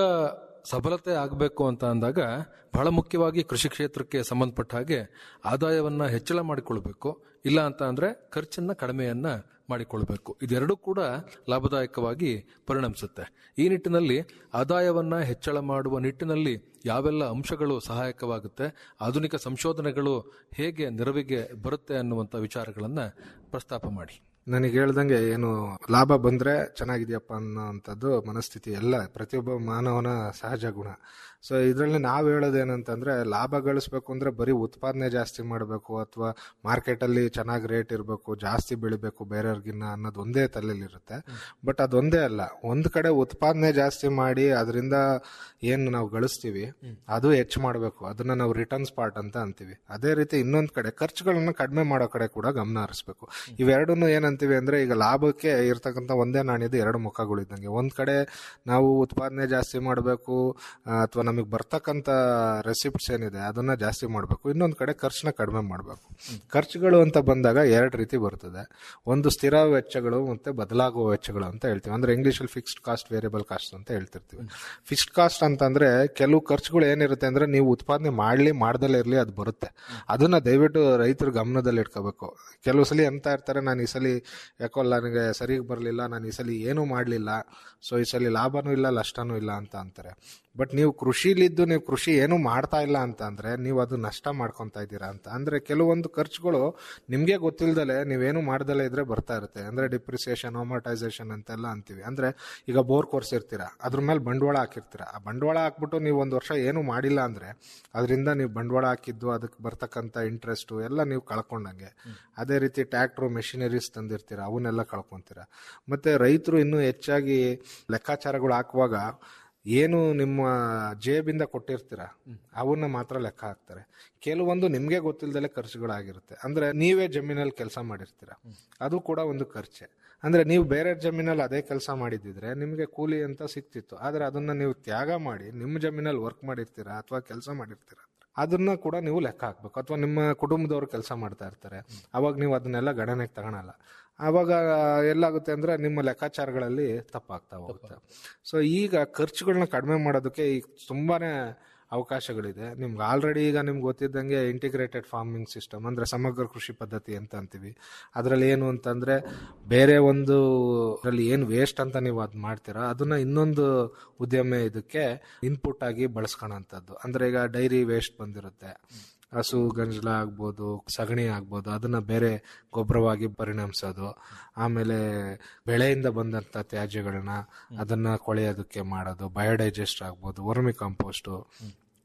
ಸಬಲತೆ ಆಗಬೇಕು ಅಂತ ಅಂದಾಗ ಬಹಳ ಮುಖ್ಯವಾಗಿ ಕೃಷಿ ಕ್ಷೇತ್ರಕ್ಕೆ ಸಂಬಂಧಪಟ್ಟ ಹಾಗೆ ಆದಾಯವನ್ನ ಹೆಚ್ಚಳ ಮಾಡಿಕೊಳ್ಬೇಕು ಇಲ್ಲ ಅಂತ ಅಂದ್ರೆ ಖರ್ಚನ್ನ ಕಡಿಮೆಯನ್ನ ಮಾಡಿಕೊಳ್ಬೇಕು ಇದೆರಡೂ ಕೂಡ ಲಾಭದಾಯಕವಾಗಿ ಪರಿಣಮಿಸುತ್ತೆ ಈ ನಿಟ್ಟಿನಲ್ಲಿ ಆದಾಯವನ್ನ ಹೆಚ್ಚಳ ಮಾಡುವ ನಿಟ್ಟಿನಲ್ಲಿ ಯಾವೆಲ್ಲ ಅಂಶಗಳು ಸಹಾಯಕವಾಗುತ್ತೆ ಆಧುನಿಕ ಸಂಶೋಧನೆಗಳು ಹೇಗೆ ನೆರವಿಗೆ ಬರುತ್ತೆ ಅನ್ನುವಂಥ ವಿಚಾರಗಳನ್ನ ಪ್ರಸ್ತಾಪ ಮಾಡಿ ನನಗೆ ಹೇಳ್ದಂಗೆ ಏನು ಲಾಭ ಬಂದ್ರೆ ಚೆನ್ನಾಗಿದೆಯಪ್ಪ ಅನ್ನೋಂಥದ್ದು ಮನಸ್ಥಿತಿ ಎಲ್ಲ ಪ್ರತಿಯೊಬ್ಬ ಮಾನವನ ಸಹಜ ಗುಣ ಸೊ ಇದರಲ್ಲಿ ನಾವು ಹೇಳೋದೇನಂತಂದ್ರೆ ಲಾಭ ಗಳಿಸ್ಬೇಕು ಅಂದ್ರೆ ಬರೀ ಉತ್ಪಾದನೆ ಜಾಸ್ತಿ ಮಾಡಬೇಕು ಅಥವಾ ಮಾರ್ಕೆಟಲ್ಲಿ ಚೆನ್ನಾಗಿ ರೇಟ್ ಇರಬೇಕು ಜಾಸ್ತಿ ಬೆಳಿಬೇಕು ಬೇರೆಯವ್ರಿಗಿನ್ನ ಅನ್ನೋದು ಒಂದೇ ತಲೆಯಲ್ಲಿರುತ್ತೆ ಬಟ್ ಅದೊಂದೇ ಅಲ್ಲ ಒಂದ್ ಕಡೆ ಉತ್ಪಾದನೆ ಜಾಸ್ತಿ ಮಾಡಿ ಅದರಿಂದ ಏನು ನಾವು ಗಳಿಸ್ತೀವಿ ಅದು ಹೆಚ್ಚು ಮಾಡಬೇಕು ಅದನ್ನ ನಾವು ರಿಟರ್ನ್ಸ್ ಪಾರ್ಟ್ ಅಂತ ಅಂತೀವಿ ಅದೇ ರೀತಿ ಇನ್ನೊಂದ್ ಕಡೆ ಖರ್ಚುಗಳನ್ನ ಕಡಿಮೆ ಮಾಡೋ ಕಡೆ ಕೂಡ ಗಮನ ಹರಿಸ್ಬೇಕು ಇವೆರಡನ್ನು ಏನಂತೀವಿ ಅಂದ್ರೆ ಈಗ ಲಾಭಕ್ಕೆ ಇರ್ತಕ್ಕಂಥ ಒಂದೇ ನಾಣ್ಯದ ಎರಡು ಮುಖಗಳು ಇದ್ದಂಗೆ ಒಂದ್ ಕಡೆ ನಾವು ಉತ್ಪಾದನೆ ಜಾಸ್ತಿ ಮಾಡಬೇಕು ಅಥವಾ ನಮಗೆ ಬರ್ತಕ್ಕಂಥ ರೆಸಿಪ್ಟ್ಸ್ ಏನಿದೆ ಅದನ್ನ ಜಾಸ್ತಿ ಮಾಡಬೇಕು ಇನ್ನೊಂದ್ ಕಡೆ ಖರ್ಚನ್ನ ಕಡಿಮೆ ಮಾಡಬೇಕು ಖರ್ಚುಗಳು ಅಂತ ಬಂದಾಗ ಎರಡು ರೀತಿ ಬರ್ತದೆ ಒಂದು ಸ್ಥಿರ ವೆಚ್ಚಗಳು ಮತ್ತೆ ಬದಲಾಗುವ ವೆಚ್ಚಗಳು ಅಂತ ಹೇಳ್ತೀವಿ ಅಂದ್ರೆ ಇಂಗ್ಲಿಷ್ ಅಲ್ಲಿ ಫಿಕ್ಸ್ಡ್ ಕಾಸ್ಟ್ ವೇರಿಯಬಲ್ ಕಾಸ್ಟ್ ಅಂತ ಹೇಳ್ತಿರ್ತೀವಿ ಫಿಕ್ಸ್ಡ್ ಕಾಸ್ಟ್ ಅಂತಂದ್ರೆ ಕೆಲವು ಖರ್ಚುಗಳು ಏನಿರುತ್ತೆ ಅಂದ್ರೆ ನೀವು ಉತ್ಪಾದನೆ ಮಾಡ್ಲಿ ಮಾಡ್ದಲೇ ಇರ್ಲಿ ಅದು ಬರುತ್ತೆ ಅದನ್ನ ದಯವಿಟ್ಟು ರೈತರು ಗಮನದಲ್ಲಿ ಇಟ್ಕೋಬೇಕು ಕೆಲವು ಸಲ ಅಂತ ಇರ್ತಾರೆ ನಾನು ಈ ಸಲ ಯಾಕೋ ನನಗೆ ಸರಿಗೆ ಬರಲಿಲ್ಲ ನಾನು ಈ ಸಲ ಏನೂ ಮಾಡಲಿಲ್ಲ ಸೊ ಈ ಸಲ ಲಾಭನೂ ಇಲ್ಲ ನಷ್ಟನೂ ಇಲ್ಲ ಅಂತ ಅಂತಾರೆ ಬಟ್ ನೀವು ಕೃಷಿಲಿದ್ದು ನೀವು ಕೃಷಿ ಏನು ಮಾಡ್ತಾ ಇಲ್ಲ ಅಂತ ಅಂದ್ರೆ ನೀವು ಅದು ನಷ್ಟ ಮಾಡ್ಕೊಂತ ಇದ್ದೀರಾ ಅಂತ ಅಂದ್ರೆ ಕೆಲವೊಂದು ಖರ್ಚುಗಳು ನಿಮ್ಗೆ ಗೊತ್ತಿಲ್ದಲೆ ನೀವೇನು ಮಾಡ್ದಲೇ ಇದ್ರೆ ಬರ್ತಾ ಇರುತ್ತೆ ಅಂದ್ರೆ ಡಿಪ್ರಿಸಿಯೇಷನ್ ಅಮರ್ಟೈಸೇಷನ್ ಅಂತೆಲ್ಲ ಅಂತೀವಿ ಅಂದ್ರೆ ಈಗ ಬೋರ್ ಕೊರ್ಸಿರ್ತೀರಾ ಅದ್ರ ಮೇಲೆ ಬಂಡವಾಳ ಹಾಕಿರ್ತೀರಾ ಆ ಬಂಡವಾಳ ಹಾಕ್ಬಿಟ್ಟು ನೀವು ಒಂದು ವರ್ಷ ಏನು ಮಾಡಿಲ್ಲ ಅಂದ್ರೆ ಅದರಿಂದ ನೀವು ಬಂಡವಾಳ ಹಾಕಿದ್ದು ಅದಕ್ಕೆ ಬರ್ತಕ್ಕಂಥ ಇಂಟ್ರೆಸ್ಟ್ ಎಲ್ಲ ನೀವು ಕಳ್ಕೊಂಡಂಗೆ ಅದೇ ರೀತಿ ಟ್ರ್ಯಾಕ್ಟ್ರು ಮೆಷಿನರೀಸ್ ತಂದಿರ್ತೀರಾ ಅವನ್ನೆಲ್ಲ ಕಳ್ಕೊಂತೀರಾ ಮತ್ತೆ ರೈತರು ಇನ್ನೂ ಹೆಚ್ಚಾಗಿ ಲೆಕ್ಕಾಚಾರಗಳು ಹಾಕುವಾಗ ಏನು ನಿಮ್ಮ ಜೇಬಿಂದ ಕೊಟ್ಟಿರ್ತೀರ ಅವನ್ನ ಮಾತ್ರ ಲೆಕ್ಕ ಹಾಕ್ತಾರೆ ಕೆಲವೊಂದು ನಿಮ್ಗೆ ಗೊತ್ತಿಲ್ದಲೆ ಖರ್ಚುಗಳಾಗಿರುತ್ತೆ ಅಂದ್ರೆ ನೀವೇ ಜಮೀನಲ್ಲಿ ಕೆಲಸ ಮಾಡಿರ್ತೀರ ಅದು ಕೂಡ ಒಂದು ಖರ್ಚೆ ಅಂದ್ರೆ ನೀವು ಬೇರೆ ಜಮೀನಲ್ಲಿ ಅದೇ ಕೆಲಸ ಮಾಡಿದಿದ್ರೆ ನಿಮ್ಗೆ ಕೂಲಿ ಅಂತ ಸಿಕ್ತಿತ್ತು ಆದ್ರೆ ಅದನ್ನ ನೀವು ತ್ಯಾಗ ಮಾಡಿ ನಿಮ್ಮ ಜಮೀನಲ್ಲಿ ವರ್ಕ್ ಮಾಡಿರ್ತೀರಾ ಅಥವಾ ಕೆಲಸ ಮಾಡಿರ್ತೀರ ಅದನ್ನ ಕೂಡ ನೀವು ಲೆಕ್ಕ ಹಾಕ್ಬೇಕು ಅಥವಾ ನಿಮ್ಮ ಕುಟುಂಬದವ್ರು ಕೆಲಸ ಮಾಡ್ತಾ ಇರ್ತಾರೆ ಅವಾಗ ನೀವು ಅದನ್ನೆಲ್ಲ ಗಣನೆಗೆ ತಗೊಳಲ್ಲ ಆವಾಗ ಎಲ್ಲಾಗುತ್ತೆ ಅಂದ್ರೆ ನಿಮ್ಮ ಲೆಕ್ಕಾಚಾರಗಳಲ್ಲಿ ತಪ್ಪಾಗ್ತಾ ಹೋಗುತ್ತೆ ಸೊ ಈಗ ಖರ್ಚುಗಳನ್ನ ಕಡಿಮೆ ಮಾಡೋದಕ್ಕೆ ಈಗ ತುಂಬಾನೇ ಅವಕಾಶಗಳಿದೆ ನಿಮ್ಗೆ ಆಲ್ರೆಡಿ ಈಗ ನಿಮ್ಗೆ ಗೊತ್ತಿದ್ದಂಗೆ ಇಂಟಿಗ್ರೇಟೆಡ್ ಫಾರ್ಮಿಂಗ್ ಸಿಸ್ಟಮ್ ಅಂದ್ರೆ ಸಮಗ್ರ ಕೃಷಿ ಪದ್ಧತಿ ಅಂತ ಅಂತೀವಿ ಅದರಲ್ಲಿ ಏನು ಅಂತಂದ್ರೆ ಬೇರೆ ಒಂದು ಅದರಲ್ಲಿ ಏನು ವೇಸ್ಟ್ ಅಂತ ನೀವು ಅದ್ ಮಾಡ್ತೀರಾ ಅದನ್ನ ಇನ್ನೊಂದು ಉದ್ಯಮ ಇದಕ್ಕೆ ಇನ್ಪುಟ್ ಆಗಿ ಬಳಸ್ಕೊಳಂತದ್ದು ಅಂದ್ರೆ ಈಗ ಡೈರಿ ವೇಸ್ಟ್ ಬಂದಿರುತ್ತೆ ಹಸು ಗಂಜಲ ಆಗ್ಬೋದು ಸಗಣಿ ಆಗ್ಬೋದು ಅದನ್ನ ಬೇರೆ ಗೊಬ್ಬರವಾಗಿ ಪರಿಣಮಿಸೋದು ಆಮೇಲೆ ಬೆಳೆಯಿಂದ ಬಂದಂತ ತ್ಯಾಜ್ಯಗಳನ್ನ ಅದನ್ನ ಕೊಳೆಯೋದಕ್ಕೆ ಮಾಡೋದು ಬಯೋಡೈಜೆಸ್ಟ್ ಆಗ್ಬೋದು ವರ್ಮಿ ಕಾಂಪೋಸ್ಟು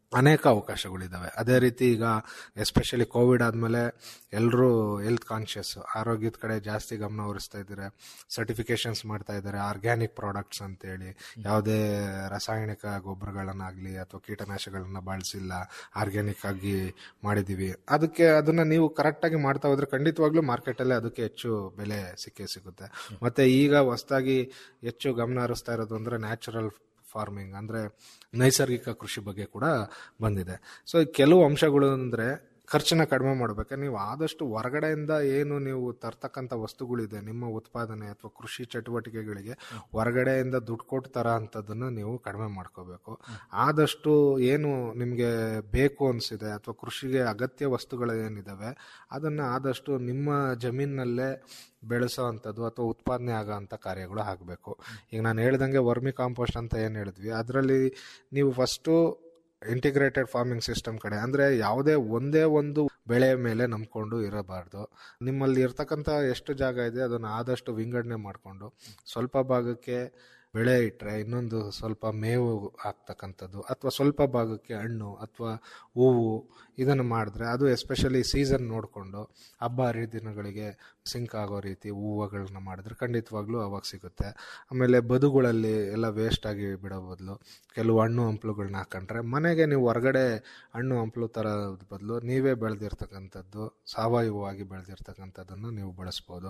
ಅನೇಕ ಅವಕಾಶಗಳಿದ್ದಾವೆ ಅದೇ ರೀತಿ ಈಗ ಎಸ್ಪೆಷಲಿ ಕೋವಿಡ್ ಆದಮೇಲೆ ಎಲ್ಲರೂ ಹೆಲ್ತ್ ಕಾನ್ಷಿಯಸ್ ಆರೋಗ್ಯದ ಕಡೆ ಜಾಸ್ತಿ ಗಮನ ಹರಿಸ್ತಾ ಇದ್ದಾರೆ ಸರ್ಟಿಫಿಕೇಶನ್ಸ್ ಮಾಡ್ತಾ ಇದ್ದಾರೆ ಆರ್ಗ್ಯಾನಿಕ್ ಪ್ರಾಡಕ್ಟ್ಸ್ ಅಂತೇಳಿ ಯಾವುದೇ ರಾಸಾಯನಿಕ ಗೊಬ್ಬರಗಳನ್ನಾಗಲಿ ಅಥವಾ ಕೀಟನಾಶಕಗಳನ್ನ ಬಳಸಿಲ್ಲ ಆರ್ಗ್ಯಾನಿಕ್ ಆಗಿ ಮಾಡಿದ್ದೀವಿ ಅದಕ್ಕೆ ಅದನ್ನ ನೀವು ಕರೆಕ್ಟಾಗಿ ಮಾಡ್ತಾ ಹೋದ್ರೆ ಖಂಡಿತವಾಗ್ಲೂ ಮಾರ್ಕೆಟಲ್ಲಿ ಅದಕ್ಕೆ ಹೆಚ್ಚು ಬೆಲೆ ಸಿಕ್ಕೇ ಸಿಗುತ್ತೆ ಮತ್ತೆ ಈಗ ಹೊಸದಾಗಿ ಹೆಚ್ಚು ಗಮನ ಹರಿಸ್ತಾ ಇರೋದು ಅಂದ್ರೆ ನ್ಯಾಚುರಲ್ ಫಾರ್ಮಿಂಗ್ ಅಂದ್ರೆ ನೈಸರ್ಗಿಕ ಕೃಷಿ ಬಗ್ಗೆ ಕೂಡ ಬಂದಿದೆ ಸೊ ಕೆಲವು ಅಂಶಗಳು ಅಂದ್ರೆ ಖರ್ಚನ್ನ ಕಡಿಮೆ ಮಾಡ್ಬೇಕು ನೀವು ಆದಷ್ಟು ಹೊರಗಡೆಯಿಂದ ಏನು ನೀವು ತರ್ತಕ್ಕಂಥ ವಸ್ತುಗಳಿದೆ ನಿಮ್ಮ ಉತ್ಪಾದನೆ ಅಥವಾ ಕೃಷಿ ಚಟುವಟಿಕೆಗಳಿಗೆ ಹೊರಗಡೆಯಿಂದ ದುಡ್ಡು ಕೊಟ್ಟು ತರ ಅಂಥದ್ದನ್ನು ನೀವು ಕಡಿಮೆ ಮಾಡ್ಕೋಬೇಕು ಆದಷ್ಟು ಏನು ನಿಮಗೆ ಬೇಕು ಅನಿಸಿದೆ ಅಥವಾ ಕೃಷಿಗೆ ಅಗತ್ಯ ವಸ್ತುಗಳು ಏನಿದಾವೆ ಅದನ್ನು ಆದಷ್ಟು ನಿಮ್ಮ ಜಮೀನಲ್ಲೇ ಬೆಳೆಸೋ ಅಂಥದ್ದು ಅಥವಾ ಉತ್ಪಾದನೆ ಆಗೋ ಅಂಥ ಕಾರ್ಯಗಳು ಆಗಬೇಕು ಈಗ ನಾನು ಹೇಳ್ದಂಗೆ ವರ್ಮಿ ಕಾಂಪೋಸ್ಟ್ ಅಂತ ಏನು ಹೇಳಿದ್ವಿ ಅದರಲ್ಲಿ ನೀವು ಫಸ್ಟು ಇಂಟಿಗ್ರೇಟೆಡ್ ಫಾರ್ಮಿಂಗ್ ಸಿಸ್ಟಮ್ ಕಡೆ ಅಂದರೆ ಯಾವುದೇ ಒಂದೇ ಒಂದು ಬೆಳೆ ಮೇಲೆ ನಂಬ್ಕೊಂಡು ಇರಬಾರ್ದು ನಿಮ್ಮಲ್ಲಿ ಇರ್ತಕ್ಕಂಥ ಎಷ್ಟು ಜಾಗ ಇದೆ ಅದನ್ನು ಆದಷ್ಟು ವಿಂಗಡಣೆ ಮಾಡಿಕೊಂಡು ಸ್ವಲ್ಪ ಭಾಗಕ್ಕೆ ಬೆಳೆ ಇಟ್ಟರೆ ಇನ್ನೊಂದು ಸ್ವಲ್ಪ ಮೇವು ಹಾಕ್ತಕ್ಕಂಥದ್ದು ಅಥವಾ ಸ್ವಲ್ಪ ಭಾಗಕ್ಕೆ ಹಣ್ಣು ಅಥವಾ ಹೂವು ಇದನ್ನು ಮಾಡಿದ್ರೆ ಅದು ಎಸ್ಪೆಷಲಿ ಸೀಸನ್ ನೋಡಿಕೊಂಡು ಹಬ್ಬ ಹರಿದಿನಗಳಿಗೆ ಸಿಂಕ್ ಆಗೋ ರೀತಿ ಹೂವುಗಳನ್ನ ಮಾಡಿದ್ರೆ ಖಂಡಿತವಾಗ್ಲೂ ಅವಾಗ ಸಿಗುತ್ತೆ ಆಮೇಲೆ ಬದುಗಳಲ್ಲಿ ಎಲ್ಲ ವೇಸ್ಟ್ ಆಗಿ ಬಿಡೋ ಬದಲು ಕೆಲವು ಹಣ್ಣು ಹಂಪಲುಗಳನ್ನ ಹಾಕೊಂಡ್ರೆ ಮನೆಗೆ ನೀವು ಹೊರಗಡೆ ಹಣ್ಣು ಹಂಪಲು ತರೋದ್ ಬದಲು ನೀವೇ ಬೆಳೆದಿರ್ತಕ್ಕಂಥದ್ದು ಸಾವಯವವಾಗಿ ಬೆಳೆದಿರ್ತಕ್ಕಂಥದ್ದನ್ನು ನೀವು ಬಳಸ್ಬೋದು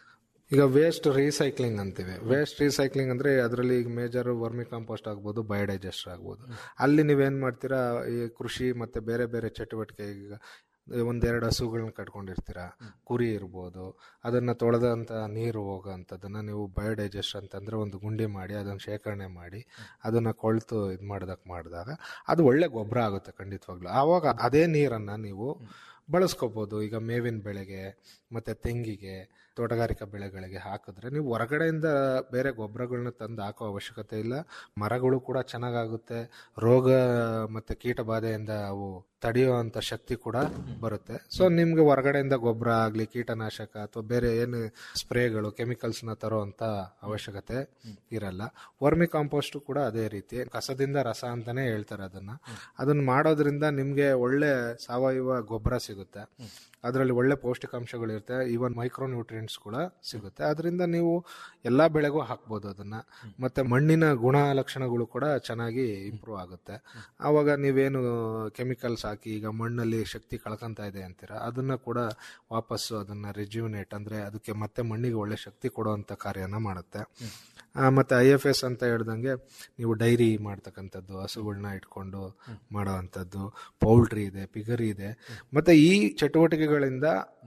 ಈಗ ವೇಸ್ಟ್ ರೀಸೈಕ್ಲಿಂಗ್ ಅಂತೀವಿ ವೇಸ್ಟ್ ರೀಸೈಕ್ಲಿಂಗ್ ಅಂದ್ರೆ ಅದರಲ್ಲಿ ಈಗ ಮೇಜರ್ ವರ್ಮಿ ಕಾಂಪೋಸ್ಟ್ ಆಗ್ಬೋದು ಬಯೋಡೈಜೆಸ್ಟರ್ ಆಗ್ಬೋದು ಅಲ್ಲಿ ನೀವೇನ್ ಮಾಡ್ತೀರಾ ಈ ಕೃಷಿ ಮತ್ತೆ ಬೇರೆ ಬೇರೆ ಚಟುವಟಿಕೆ ಈಗ ಒಂದೆರಡು ಹಸುಗಳನ್ನ ಕಟ್ಕೊಂಡಿರ್ತೀರ ಕುರಿ ಇರ್ಬೋದು ಅದನ್ನ ತೊಳೆದಂತ ನೀರು ಹೋಗೋಂಥದ್ದನ್ನ ನೀವು ಬಯೋಡೈಜೆಸ್ಟ್ ಅಂತಂದ್ರೆ ಒಂದು ಗುಂಡಿ ಮಾಡಿ ಅದನ್ನ ಶೇಖರಣೆ ಮಾಡಿ ಅದನ್ನ ಕೊಳ್ತು ಇದು ಮಾಡ್ದಕ್ ಮಾಡಿದಾಗ ಅದು ಒಳ್ಳೆ ಗೊಬ್ಬರ ಆಗುತ್ತೆ ಖಂಡಿತವಾಗ್ಲು ಆವಾಗ ಅದೇ ನೀರನ್ನ ನೀವು ಬಳಸ್ಕೋಬಹುದು ಈಗ ಮೇವಿನ ಬೆಳೆಗೆ ಮತ್ತೆ ತೆಂಗಿಗೆ ತೋಟಗಾರಿಕಾ ಬೆಳೆಗಳಿಗೆ ಹಾಕಿದ್ರೆ ನೀವು ಹೊರಗಡೆಯಿಂದ ಬೇರೆ ಗೊಬ್ಬರಗಳನ್ನ ತಂದು ಹಾಕೋ ಅವಶ್ಯಕತೆ ಇಲ್ಲ ಮರಗಳು ಕೂಡ ಚೆನ್ನಾಗಾಗುತ್ತೆ ರೋಗ ಮತ್ತೆ ಕೀಟ ಬಾಧೆಯಿಂದ ಅವು ತಡೆಯುವಂತ ಶಕ್ತಿ ಕೂಡ ಬರುತ್ತೆ ಸೊ ನಿಮ್ಗೆ ಹೊರಗಡೆಯಿಂದ ಗೊಬ್ಬರ ಆಗ್ಲಿ ಕೀಟನಾಶಕ ಅಥವಾ ಬೇರೆ ಏನು ಸ್ಪ್ರೇಗಳು ಕೆಮಿಕಲ್ಸ್ ನ ತರುವಂತ ಅವಶ್ಯಕತೆ ಇರಲ್ಲ ವರ್ಮಿ ಕಾಂಪೋಸ್ಟ್ ಕೂಡ ಅದೇ ರೀತಿ ಕಸದಿಂದ ರಸ ಅಂತಾನೆ ಹೇಳ್ತಾರೆ ಅದನ್ನ ಅದನ್ನ ಮಾಡೋದ್ರಿಂದ ನಿಮ್ಗೆ ಒಳ್ಳೆ ಸಾವಯವ ಗೊಬ್ಬರ ಸಿಗುತ್ತೆ ಅದರಲ್ಲಿ ಒಳ್ಳೆ ಪೌಷ್ಟಿಕಾಂಶಗಳು ಇರುತ್ತೆ ಈವನ್ ಮೈಕ್ರೋ ನ್ಯೂಟ್ರಿಯೆಂಟ್ಸ್ ಕೂಡ ಸಿಗುತ್ತೆ ಅದರಿಂದ ನೀವು ಎಲ್ಲಾ ಬೆಳೆಗೂ ಹಾಕ್ಬೋದು ಅದನ್ನ ಮತ್ತೆ ಮಣ್ಣಿನ ಗುಣ ಲಕ್ಷಣಗಳು ಕೂಡ ಚೆನ್ನಾಗಿ ಇಂಪ್ರೂವ್ ಆಗುತ್ತೆ ಆವಾಗ ನೀವೇನು ಕೆಮಿಕಲ್ಸ್ ಹಾಕಿ ಈಗ ಮಣ್ಣಲ್ಲಿ ಶಕ್ತಿ ಕಳ್ಕೊಂತ ಇದೆ ಅಂತೀರಾ ಅದನ್ನ ಕೂಡ ವಾಪಸ್ಸು ಅದನ್ನ ರಿಜ್ಯೂನೇಟ್ ಅಂದ್ರೆ ಅದಕ್ಕೆ ಮತ್ತೆ ಮಣ್ಣಿಗೆ ಒಳ್ಳೆ ಶಕ್ತಿ ಕೊಡುವಂತ ಕಾರ್ಯನ ಮಾಡುತ್ತೆ ಆ, ಮತ್ತೆ ಐ ಎಫ್ ಎಸ್ ಅಂತ ಹೇಳ್ದಂಗೆ ನೀವು ಡೈರಿ ಮಾಡ್ತಕ್ಕಂಥದ್ದು ಹಸುಗಳನ್ನ ಇಟ್ಕೊಂಡು ಮಾಡೋವಂಥದ್ದು ಪೌಲ್ಟ್ರಿ ಇದೆ ಪಿಗರಿ ಇದೆ ಮತ್ತೆ ಈ ಚಟುವಟಿಕೆಗಳಿಂದ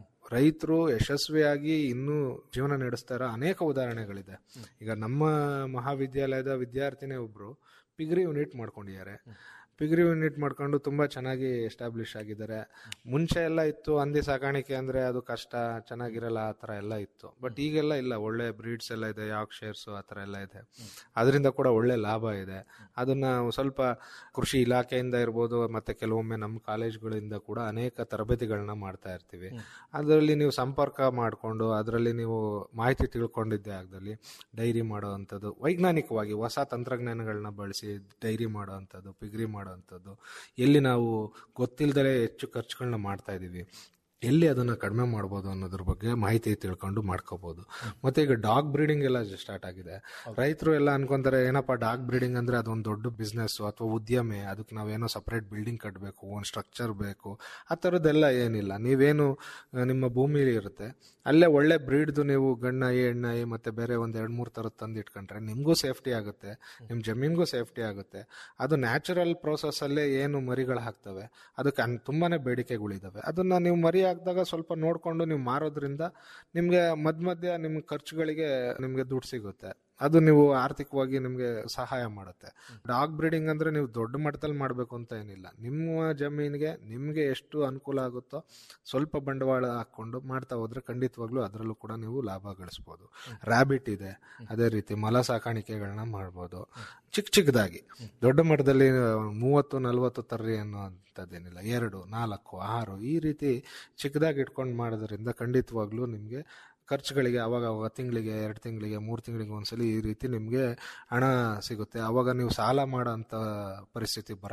ರೈತರು ಯಶಸ್ವಿಯಾಗಿ ಇನ್ನೂ ಜೀವನ ನಡೆಸ್ತಾ ಇರೋ ಅನೇಕ ಉದಾಹರಣೆಗಳಿದೆ ಈಗ ನಮ್ಮ ಮಹಾವಿದ್ಯಾಲಯದ ವಿದ್ಯಾರ್ಥಿನೇ ಒಬ್ರು ಪಿಗ್ರಿ ಯೂನಿಟ್ ಮಾಡ್ಕೊಂಡಿದ್ದಾರೆ ಪಿಗ್ರಿ ಯೂನಿಟ್ ಮಾಡ್ಕೊಂಡು ತುಂಬಾ ಚೆನ್ನಾಗಿ ಎಸ್ಟಾಬ್ಲಿಷ್ ಆಗಿದ್ದಾರೆ ಮುಂಚೆ ಎಲ್ಲ ಇತ್ತು ಹಂದಿ ಸಾಕಾಣಿಕೆ ಅಂದ್ರೆ ಅದು ಕಷ್ಟ ಚೆನ್ನಾಗಿರಲ್ಲ ಆ ತರ ಎಲ್ಲ ಇತ್ತು ಬಟ್ ಈಗೆಲ್ಲ ಇಲ್ಲ ಒಳ್ಳೆ ಬ್ರೀಡ್ಸ್ ಎಲ್ಲ ಇದೆ ಯಾಕ್ ಶೇರ್ಸ್ ಆ ತರ ಎಲ್ಲ ಇದೆ ಅದರಿಂದ ಕೂಡ ಒಳ್ಳೆ ಲಾಭ ಇದೆ ಅದನ್ನ ಸ್ವಲ್ಪ ಕೃಷಿ ಇಲಾಖೆಯಿಂದ ಇರ್ಬೋದು ಮತ್ತೆ ಕೆಲವೊಮ್ಮೆ ನಮ್ಮ ಕಾಲೇಜ್ಗಳಿಂದ ಕೂಡ ಅನೇಕ ತರಬೇತಿಗಳನ್ನ ಮಾಡ್ತಾ ಇರ್ತೀವಿ ಅದರಲ್ಲಿ ನೀವು ಸಂಪರ್ಕ ಮಾಡಿಕೊಂಡು ಅದರಲ್ಲಿ ನೀವು ಮಾಹಿತಿ ತಿಳ್ಕೊಂಡಿದ್ದೆ ಆಗದಲ್ಲಿ ಡೈರಿ ಮಾಡುವಂಥದ್ದು ವೈಜ್ಞಾನಿಕವಾಗಿ ಹೊಸ ತಂತ್ರಜ್ಞಾನಗಳನ್ನ ಬಳಸಿ ಡೈರಿ ಮಾಡುವಂಥದ್ದು ಪಿಗ್ರಿ ಮಾಡುವಂಥದ್ದು ಎಲ್ಲಿ ನಾವು ಗೊತ್ತಿಲ್ಲದಲೇ ಹೆಚ್ಚು ಖರ್ಚುಗಳನ್ನ ಮಾಡ್ತಾ ಇದ್ದೀವಿ ಎಲ್ಲಿ ಅದನ್ನ ಕಡಿಮೆ ಮಾಡ್ಬೋದು ಅನ್ನೋದ್ರ ಬಗ್ಗೆ ಮಾಹಿತಿ ತಿಳ್ಕೊಂಡು ಮಾಡ್ಕೋಬಹುದು ಮತ್ತೆ ಈಗ ಡಾಗ್ ಬ್ರೀಡಿಂಗ್ ಎಲ್ಲ ಸ್ಟಾರ್ಟ್ ಆಗಿದೆ ರೈತರು ಎಲ್ಲ ಅನ್ಕೊಂತಾರೆ ಏನಪ್ಪ ಡಾಗ್ ಬ್ರೀಡಿಂಗ್ ಅಂದ್ರೆ ಅದೊಂದು ದೊಡ್ಡ ಬಿಸ್ನೆಸ್ ಅಥವಾ ಉದ್ಯಮೆ ಅದಕ್ಕೆ ನಾವೇನೋ ಸಪರೇಟ್ ಬಿಲ್ಡಿಂಗ್ ಕಟ್ಟಬೇಕು ಒಂದು ಸ್ಟ್ರಕ್ಚರ್ ಬೇಕು ಆ ಥರದ್ದೆಲ್ಲ ಏನಿಲ್ಲ ನೀವೇನು ಆ, ನಿಮ್ಮ ಭೂಮಿಲಿ ಇರುತ್ತೆ ಅಲ್ಲೇ ಒಳ್ಳೆ ಬ್ರೀಡ್ದು ನೀವು ಗಣ್ಣಾಯಿ ಎಣ್ಣಾಯಿ ಮತ್ತೆ ಬೇರೆ ಒಂದ್ ಎರಡ್ ಮೂರ್ ತರದ್ ತಂದು ಇಟ್ಕೊಂಡ್ರೆ ನಿಮ್ಗೂ ಸೇಫ್ಟಿ ಆಗುತ್ತೆ ನಿಮ್ ಜಮೀನ್ಗೂ ಸೇಫ್ಟಿ ಆಗುತ್ತೆ ಅದು ನ್ಯಾಚುರಲ್ ಪ್ರೋಸೆಸ್ ಅಲ್ಲೇ ಏನು ಮರಿಗಳು ಹಾಕ್ತವೆ ಅದಕ್ಕೆ ಅನ್- ತುಂಬಾನೇ ಬೇಡಿಕೆಗಳಿದಾವೆ ಅದನ್ನ ನೀವು ಮರಿ ಹಾಕಿದಾಗ ಸ್ವಲ್ಪ ನೋಡ್ಕೊಂಡು ನೀವು ಮಾರೋದ್ರಿಂದ ನಿಮ್ಗೆ ಮಧ್ಯ ಮಧ್ಯ ನಿಮ್ ಖರ್ಚುಗಳಿಗೆ ನಿಮ್ಗೆ ದುಡ್ಡು ಸಿಗುತ್ತೆ ಅದು ನೀವು ಆರ್ಥಿಕವಾಗಿ ನಿಮ್ಗೆ ಸಹಾಯ ಮಾಡುತ್ತೆ ಡಾಗ್ ಬ್ರೀಡಿಂಗ್ ಅಂದ್ರೆ ನೀವು ದೊಡ್ಡ ಮಟ್ಟದಲ್ಲಿ ಮಾಡಬೇಕು ಅಂತ ಏನಿಲ್ಲ ನಿಮ್ಮ ಜಮೀನಿಗೆ ನಿಮ್ಗೆ ಎಷ್ಟು ಅನುಕೂಲ ಆಗುತ್ತೋ ಸ್ವಲ್ಪ ಬಂಡವಾಳ ಹಾಕೊಂಡು ಮಾಡ್ತಾ ಹೋದ್ರೆ ಖಂಡಿತವಾಗ್ಲೂ ಅದರಲ್ಲೂ ಕೂಡ ನೀವು ಲಾಭ ಗಳಿಸ್ಬೋದು ರ್ಯಾಬಿಟ್ ಇದೆ ಅದೇ ರೀತಿ ಮಲ ಸಾಕಾಣಿಕೆಗಳನ್ನ ಮಾಡ್ಬೋದು ಚಿಕ್ಕ ಚಿಕ್ಕದಾಗಿ ದೊಡ್ಡ ಮಟ್ಟದಲ್ಲಿ ಮೂವತ್ತು ನಲ್ವತ್ತು ತರ್ರಿ ಅನ್ನೋಂಥದ್ದೇನಿಲ್ಲ ಎರಡು ನಾಲ್ಕು ಆರು ಈ ರೀತಿ ಚಿಕ್ಕದಾಗಿ ಇಟ್ಕೊಂಡು ಮಾಡೋದ್ರಿಂದ ಖಂಡಿತವಾಗ್ಲೂ ನಿಮಗೆ ಖರ್ಚುಗಳಿಗೆ ಅವಾಗ ಅವಾಗ ತಿಂಗಳಿಗೆ ಎರಡು ತಿಂಗಳಿಗೆ ಮೂರು ತಿಂಗಳಿಗೆ ಒಂದ್ಸಲಿ ಈ ರೀತಿ ನಿಮಗೆ ಹಣ ಸಿಗುತ್ತೆ ಅವಾಗ ನೀವು ಸಾಲ ಮಾಡೋ ಅಂತ ಪರಿಸ್ಥಿತಿ ಬರಲ್ಲ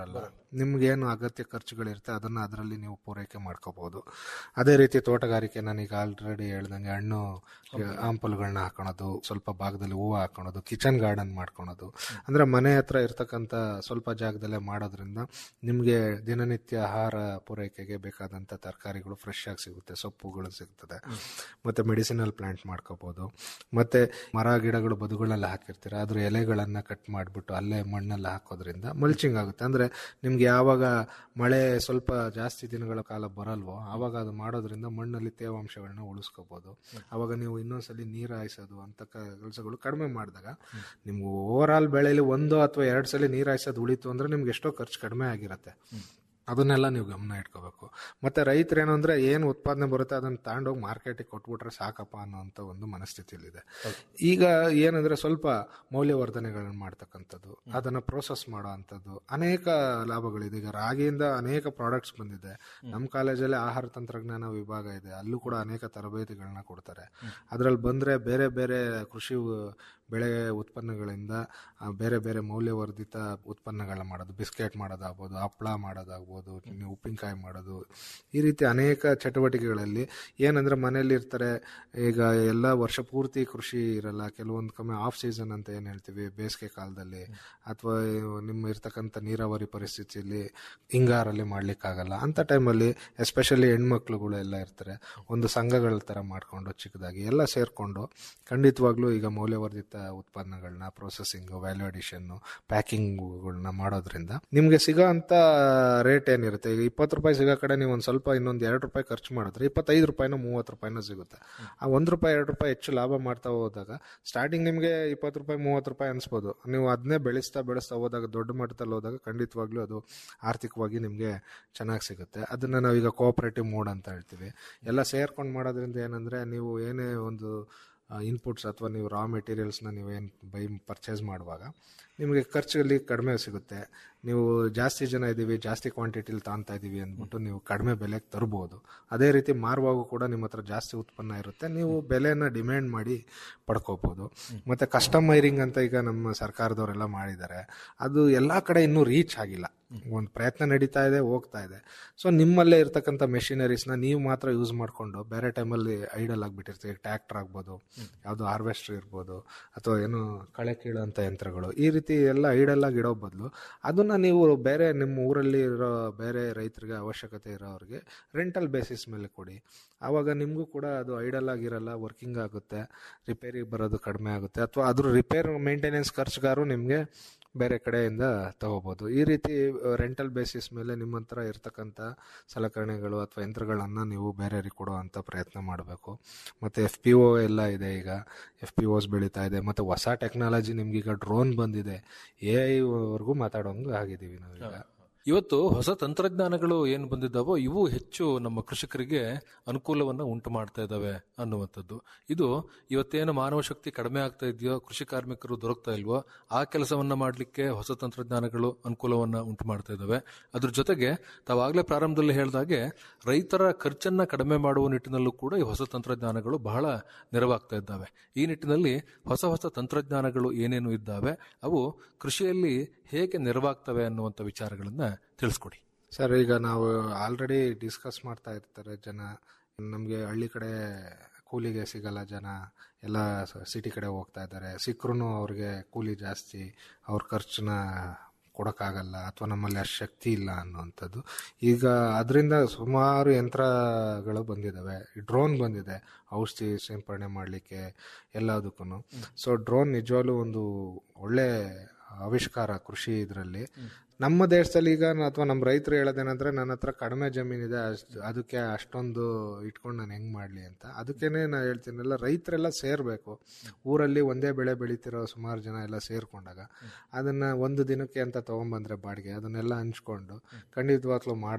ನಿಮ್ಗೇನು ಅಗತ್ಯ ಖರ್ಚುಗಳಿರುತ್ತೆ ಅದನ್ನು ಅದರಲ್ಲಿ ನೀವು ಪೂರೈಕೆ ಮಾಡ್ಕೋಬಹುದು ಅದೇ ರೀತಿ ತೋಟಗಾರಿಕೆ ನಾನೀಗ ಆಲ್ರೆಡಿ ಹೇಳ್ದಂಗೆ ಹಣ್ಣು ಆಂಪಲ್ಗಳನ್ನ ಹಾಕೊಳೋದು ಸ್ವಲ್ಪ ಭಾಗದಲ್ಲಿ ಹೂವು ಹಾಕೊಳೋದು ಕಿಚನ್ ಗಾರ್ಡನ್ ಮಾಡ್ಕೊಳೋದು ಅಂದ್ರೆ ಮನೆ ಹತ್ರ ಇರ್ತಕ್ಕಂಥ ಸ್ವಲ್ಪ ಜಾಗದಲ್ಲೇ ಮಾಡೋದ್ರಿಂದ ನಿಮಗೆ ದಿನನಿತ್ಯ ಆಹಾರ ಪೂರೈಕೆಗೆ ಬೇಕಾದಂಥ ತರಕಾರಿಗಳು ಫ್ರೆಶ್ ಆಗಿ ಸಿಗುತ್ತೆ ಸೊಪ್ಪುಗಳು ಸಿಗ್ತದೆ ಮತ್ತೆ ಮೆಡಿಸಿನಲ್ ಪ್ಲಾಂಟ್ ಮಾಡ್ಕೋಬಹುದು ಮತ್ತೆ ಮರ ಗಿಡಗಳು ಬದುಗಳಲ್ಲಿ ಹಾಕಿರ್ತೀರ ಅದ್ರ ಎಲೆಗಳನ್ನ ಕಟ್ ಮಾಡಿಬಿಟ್ಟು ಅಲ್ಲೇ ಮಣ್ಣಲ್ಲಿ ಹಾಕೋದ್ರಿಂದ ಮಲ್ಚಿಂಗ್ ಆಗುತ್ತೆ ಅಂದ್ರೆ ನಿಮ್ಗೆ ಯಾವಾಗ ಮಳೆ ಸ್ವಲ್ಪ ಜಾಸ್ತಿ ದಿನಗಳ ಕಾಲ ಬರಲ್ವೋ ಆವಾಗ ಅದು ಮಾಡೋದ್ರಿಂದ ಮಣ್ಣಲ್ಲಿ ತೇವಾಂಶಗಳನ್ನ ಉಳಿಸ್ಕೋಬಹುದು ಅವಾಗ ನೀವು ಇನ್ನೊಂದ್ಸಲಿ ನೀರು ಹಾಯಿಸೋದು ಅಂತ ಕೆಲಸಗಳು ಕಡಿಮೆ ಮಾಡಿದಾಗ ನಿಮ್ಗೆ ಓವರ್ ಆಲ್ ಬೆಳೆಯಲ್ಲಿ ಒಂದು ಅಥವಾ ಎರಡು ಸಲ ನೀರು ಹಾಯಿಸೋದು ಉಳಿತು ಅಂದ್ರೆ ನಿಮ್ಗೆ ಎಷ್ಟೋ ಖರ್ಚು ಕಡಿಮೆ ಆಗಿರುತ್ತೆ ಅದನ್ನೆಲ್ಲ ನೀವು ಗಮನ ಇಟ್ಕೋಬೇಕು ಮತ್ತೆ ರೈತರು ಏನು ಅಂದ್ರೆ ಏನು ಉತ್ಪಾದನೆ ಬರುತ್ತೆ ಅದನ್ನ ತಗೊಂಡೋಗಿ ಮಾರ್ಕೆಟಿಗೆ ಕೊಟ್ಬಿಟ್ರೆ ಸಾಕಪ್ಪ ಅನ್ನೋಂಥ ಒಂದು ಮನಸ್ಥಿತಿಯಲ್ಲಿದೆ ಈಗ ಏನಂದ್ರೆ ಸ್ವಲ್ಪ ಮೌಲ್ಯವರ್ಧನೆಗಳನ್ನ ಮಾಡ್ತಕ್ಕಂಥದ್ದು ಅದನ್ನ ಪ್ರೋಸೆಸ್ ಮಾಡೋ ಅಂಥದ್ದು ಅನೇಕ ಲಾಭಗಳಿದೆ ಈಗ ರಾಗಿಯಿಂದ ಅನೇಕ ಪ್ರಾಡಕ್ಟ್ಸ್ ಬಂದಿದೆ ನಮ್ಮ ಕಾಲೇಜಲ್ಲಿ ಆಹಾರ ತಂತ್ರಜ್ಞಾನ ವಿಭಾಗ ಇದೆ ಅಲ್ಲೂ ಕೂಡ ಅನೇಕ ತರಬೇತಿಗಳನ್ನ ಕೊಡ್ತಾರೆ ಅದ್ರಲ್ಲಿ ಬಂದ್ರೆ ಬೇರೆ ಬೇರೆ ಕೃಷಿ ಉ- ಬೆಳೆ ಉತ್ಪನ್ನಗಳಿಂದ ಆ, ಬೇರೆ ಬೇರೆ ಮೌಲ್ಯವರ್ಧಿತ ಉತ್ಪನ್ನಗಳನ್ನ ಮಾಡೋದು ಬಿಸ್ಕೆಟ್ ಮಾಡೋದಾಗ್ಬೋದು ಹಪ್ಪಳ ಮಾಡೋದಾಗ್ಬೋದು ನೀವು ಉಪ್ಪಿನಕಾಯಿ ಮಾಡೋದು ಈ ರೀತಿ ಅನೇಕ ಚಟುವಟಿಕೆಗಳಲ್ಲಿ ಏನಂದ್ರೆ ಮನೇಲಿ ಇರ್ತಾರೆ ಈಗ ಎಲ್ಲ ವರ್ಷ ಪೂರ್ತಿ ಕೃಷಿ ಇರಲ್ಲ ಕೆಲವೊಂದು ಕಮ್ಮಿ ಆಫ್ ಸೀಸನ್ ಅಂತ ಏನು ಹೇಳ್ತೀವಿ ಬೇಸಿಗೆ ಕಾಲದಲ್ಲಿ ಅಥವಾ ನಿಮ್ಮ ಇರ್ತಕ್ಕಂಥ ನೀರಾವರಿ ಪರಿಸ್ಥಿತಿಯಲ್ಲಿ ಹಿಂಗಾರಲ್ಲಿ ಮಾಡ್ಲಿಕ್ಕಾಗಲ್ಲ ಅಂತ ಟೈಮಲ್ಲಿ ಎಸ್ಪೆಷಲಿ ಹೆಣ್ಮಕ್ಳುಗಳು ಎಲ್ಲ ಇರ್ತಾರೆ ಒಂದು ಸಂಘಗಳ ಥರ ಮಾಡ್ಕೊಂಡು ಚಿಕ್ಕದಾಗಿ ಎಲ್ಲ ಸೇರ್ಕೊಂಡು ಖಂಡಿತವಾಗ್ಲೂ ಈಗ ಮೌಲ್ಯವರ್ಧಿತ ಉತ್ಪನ್ನಗಳನ್ನ ಪ್ರೊಸೆಸಿಂಗ್ ವ್ಯಾಲ್ಯೂ ಅಡಿಷನ್ ಪ್ಯಾಕಿಂಗ್ಗಳನ್ನ ಮಾಡೋದ್ರಿಂದ ನಿಮ್ಗೆ ಸಿಗೋ ಅಂತ ರೇಟ್ ಏನಿರುತ್ತೆ ಈಗ ಇಪ್ಪತ್ತು ರೂಪಾಯಿ ಸಿಗೋ ಕಡೆ ನೀವು ಒಂದು ಸ್ವಲ್ಪ ಇನ್ನೊಂದು ಎರಡು ರೂಪಾಯಿ ಖರ್ಚು ಮಾಡಿದ್ರೆ ಇಪ್ಪತ್ತೈದು ರೂಪಾಯಿನೋ ಮೂವತ್ತು ರೂಪಾಯಿನೋ ಸಿಗುತ್ತೆ ಆ ಒಂದು ರೂಪಾಯಿ ಎರಡು ರೂಪಾಯಿ ಹೆಚ್ಚು ಲಾಭ ಮಾಡ್ತಾ ಹೋದಾಗ ಸ್ಟಾರ್ಟಿಂಗ್ ನಿಮಗೆ ಇಪ್ಪತ್ತು ರೂಪಾಯಿ ಮೂವತ್ತು ರೂಪಾಯಿ ಅನ್ಸ್ಬೋದು ನೀವು ಅದನ್ನೇ ಬೆಳೆಸ್ತಾ ಬೆಳೆಸ್ತಾ ಹೋದಾಗ ದೊಡ್ಡ ಮಟ್ಟದಲ್ಲಿ ಹೋದಾಗ ಖಂಡಿತವಾಗ್ಲೂ ಅದು ಆರ್ಥಿಕವಾಗಿ ನಿಮಗೆ ಚೆನ್ನಾಗಿ ಸಿಗುತ್ತೆ ಅದನ್ನ ನಾವೀಗ ಕೋಆಪರೇಟಿವ್ ಮೋಡ್ ಅಂತ ಹೇಳ್ತೀವಿ ಎಲ್ಲ ಸೇರ್ಕೊಂಡು ಮಾಡೋದ್ರಿಂದ ಏನಂದ್ರೆ ನೀವು ಏನೇ ಒಂದು ಇನ್ಪುಟ್ಸ್ ಅಥವಾ ನೀವು ರಾ ಮೆಟೀರಿಯಲ್ಸ್ನ ನೀವೇನು ಬೈ ಪರ್ಚೇಸ್ ಮಾಡುವಾಗ ನಿಮಗೆ ಖರ್ಚಲ್ಲಿ ಕಡಿಮೆ ಸಿಗುತ್ತೆ ನೀವು ಜಾಸ್ತಿ ಜನ ಇದ್ದೀವಿ ಜಾಸ್ತಿ ಕ್ವಾಂಟಿಟಿಲಿ ತಾಂತಾ ಇದ್ದೀವಿ ಅಂದ್ಬಿಟ್ಟು ನೀವು ಕಡಿಮೆ ಬೆಲೆಗೆ ತರ್ಬೋದು ಅದೇ ರೀತಿ ಮಾರುವಾಗೂ ಕೂಡ ನಿಮ್ಮ ಹತ್ರ ಜಾಸ್ತಿ ಉತ್ಪನ್ನ ಇರುತ್ತೆ ನೀವು ಬೆಲೆನ ಡಿಮ್ಯಾಂಡ್ ಮಾಡಿ ಪಡ್ಕೋಬೋದು ಮತ್ತೆ ಕಸ್ಟಮೈರಿಂಗ್ ಅಂತ ಈಗ ನಮ್ಮ ಸರ್ಕಾರದವರೆಲ್ಲ ಮಾಡಿದ್ದಾರೆ ಅದು ಎಲ್ಲ ಕಡೆ ಇನ್ನೂ ರೀಚ್ ಆಗಿಲ್ಲ ಒಂದು ಪ್ರಯತ್ನ ನಡೀತಾ ಇದೆ ಹೋಗ್ತಾ ಇದೆ ಸೊ ನಿಮ್ಮಲ್ಲೇ ಇರ್ತಕ್ಕಂಥ ಮೆಷಿನರೀಸ್ನ ನೀವು ಮಾತ್ರ ಯೂಸ್ ಮಾಡಿಕೊಂಡು ಬೇರೆ ಟೈಮಲ್ಲಿ ಐಡಲ್ ಆಗಿಬಿಟ್ಟಿರ್ತೀವಿ ಟ್ರ್ಯಾಕ್ಟರ್ ಆಗ್ಬೋದು ಯಾವುದು ಹಾರ್ವೆಸ್ಟರ್ ಇರ್ಬೋದು ಅಥವಾ ಏನು ಕಳೆ ಕೀಳೋಂಥ ಯಂತ್ರಗಳು ಈ ರೀತಿ ಎಲ್ಲ ಐಡಲ್ ಆಗಿ ಇಡೋ ಬದಲು ಅದನ್ನ ನೀವು ಬೇರೆ ನಿಮ್ಮ ಊರಲ್ಲಿ ಇರೋ ಬೇರೆ ರೈತರಿಗೆ ಅವಶ್ಯಕತೆ ಇರೋರಿಗೆ ರೆಂಟಲ್ ಬೇಸಿಸ್ ಮೇಲೆ ಕೊಡಿ ಆವಾಗ ನಿಮಗೂ ಕೂಡ ಅದು ಐಡಲ್ ಆಗಿರಲ್ಲ ವರ್ಕಿಂಗ್ ಆಗುತ್ತೆ ರಿಪೇರಿ ಬರೋದು ಕಡಿಮೆ ಆಗುತ್ತೆ ಅಥವಾ ಅದ್ರ ರಿಪೇರ್ ಮೇಂಟೆನೆನ್ಸ್ ಖರ್ಚುಗಾರು ನಿಮಗೆ ಬೇರೆ ಕಡೆಯಿಂದ ತಗೋಬೋದು ಈ ರೀತಿ ರೆಂಟಲ್ ಬೇಸಿಸ್ ಮೇಲೆ ನಿಮ್ಮ ಹತ್ರ ಇರ್ತಕ್ಕಂಥ ಸಲಕರಣೆಗಳು ಅಥವಾ ಯಂತ್ರಗಳನ್ನು ನೀವು ಬೇರೆಯವ್ರಿಗೆ ಕೊಡುವಂಥ ಪ್ರಯತ್ನ ಮಾಡಬೇಕು ಮತ್ತು ಎಫ್ ಪಿ ಒ ಎಲ್ಲ ಇದೆ ಈಗ ಎಫ್ ಪಿ ಓಸ್ ಬೆಳೀತಾ ಇದೆ ಮತ್ತು ಹೊಸ ಟೆಕ್ನಾಲಜಿ ನಿಮ್ಗೀಗ ಡ್ರೋನ್ ಬಂದಿದೆ ಎ ಐವರೆಗೂ ಮಾತಾಡೋಂಗೆ ಆಗಿದ್ದೀವಿ ನಾವೀಗ ಇವತ್ತು ಹೊಸ ತಂತ್ರಜ್ಞಾನಗಳು ಏನು ಬಂದಿದ್ದಾವೋ ಇವು ಹೆಚ್ಚು ನಮ್ಮ ಕೃಷಿಕರಿಗೆ ಅನುಕೂಲವನ್ನು ಉಂಟು ಮಾಡ್ತಾ ಇದ್ದಾವೆ ಅನ್ನುವಂಥದ್ದು ಇದು ಇವತ್ತೇನು ಮಾನವ ಶಕ್ತಿ ಕಡಿಮೆ ಆಗ್ತಾ ಇದೆಯೋ ಕೃಷಿ ಕಾರ್ಮಿಕರು ದೊರಕ್ತಾ ಇಲ್ವೋ ಆ ಕೆಲಸವನ್ನ ಮಾಡಲಿಕ್ಕೆ ಹೊಸ ತಂತ್ರಜ್ಞಾನಗಳು ಅನುಕೂಲವನ್ನ ಉಂಟು ಮಾಡ್ತಾ ಇದ್ದಾವೆ ಅದ್ರ ಜೊತೆಗೆ ತಾವಾಗಲೇ ಪ್ರಾರಂಭದಲ್ಲಿ ಹೇಳಿದಾಗೆ ರೈತರ ಖರ್ಚನ್ನ ಕಡಿಮೆ ಮಾಡುವ ನಿಟ್ಟಿನಲ್ಲೂ ಕೂಡ ಈ ಹೊಸ ತಂತ್ರಜ್ಞಾನಗಳು ಬಹಳ ನೆರವಾಗ್ತಾ ಇದ್ದಾವೆ ಈ ನಿಟ್ಟಿನಲ್ಲಿ ಹೊಸ ಹೊಸ ತಂತ್ರಜ್ಞಾನಗಳು ಏನೇನು ಇದ್ದಾವೆ ಅವು ಕೃಷಿಯಲ್ಲಿ ಹೇಗೆ ನೆರವಾಗ್ತವೆ ಅನ್ನುವಂಥ ವಿಚಾರಗಳನ್ನ ತಿಳಿಸ್ಕೊಡಿ ಸರ್ ಈಗ ನಾವು ಆಲ್ರೆಡಿ ಡಿಸ್ಕಸ್ ಮಾಡ್ತಾ ಇರ್ತಾರೆ ಜನ ನಮಗೆ ಹಳ್ಳಿ ಕಡೆ ಕೂಲಿಗೆ ಸಿಗಲ್ಲ ಜನ ಎಲ್ಲ ಸಿಟಿ ಕಡೆ ಹೋಗ್ತಾ ಇದ್ದಾರೆ ಸಿಕ್ಕರೂ ಅವ್ರಿಗೆ ಕೂಲಿ ಜಾಸ್ತಿ ಅವ್ರ ಖರ್ಚನ್ನ ಕೊಡೋಕ್ಕಾಗಲ್ಲ ಅಥವಾ ನಮ್ಮಲ್ಲಿ ಅಷ್ಟು ಶಕ್ತಿ ಇಲ್ಲ ಅನ್ನುವಂಥದ್ದು ಈಗ ಅದರಿಂದ ಸುಮಾರು ಯಂತ್ರಗಳು ಬಂದಿದ್ದಾವೆ ಡ್ರೋನ್ ಬಂದಿದೆ ಔಷಧಿ ಸಿಂಪರಣೆ ಮಾಡಲಿಕ್ಕೆ ಎಲ್ಲದಕ್ಕೂ ಸೊ ಡ್ರೋನ್ ನಿಜವಾಗ್ಲೂ ಒಂದು ಒಳ್ಳೆ ಆವಿಷ್ಕಾರ ಕೃಷಿ ಇದರಲ್ಲಿ ನಮ್ಮ ದೇಶದಲ್ಲಿ ಈಗ ಅಥವಾ ನಮ್ಮ ರೈತರು ಹೇಳೋದೇನಂದ್ರೆ ನನ್ನ ಹತ್ರ ಕಡಿಮೆ ಜಮೀನಿದೆ ಅಷ್ಟ್ ಅದಕ್ಕೆ ಅಷ್ಟೊಂದು ಇಟ್ಕೊಂಡು ನಾನು ಹೆಂಗ್ ಮಾಡಲಿ ಅಂತ ಅದಕ್ಕೇನೆ ನಾನು ಹೇಳ್ತೀನಲ್ಲ ರೈತರೆಲ್ಲ ಸೇರಬೇಕು ಊರಲ್ಲಿ ಒಂದೇ ಬೆಳೆ ಬೆಳೀತಿರೋ ಸುಮಾರು ಜನ ಎಲ್ಲ ಸೇರ್ಕೊಂಡಾಗ ಅದನ್ನ ಒಂದು ದಿನಕ್ಕೆ ಅಂತ ತಗೊಂಬಂದ್ರೆ ಬಾಡಿಗೆ ಅದನ್ನೆಲ್ಲ ಹಂಚ್ಕೊಂಡು ಖಂಡಿತವಾಗ್ಲೂ ಮಾಡಿದಾಗ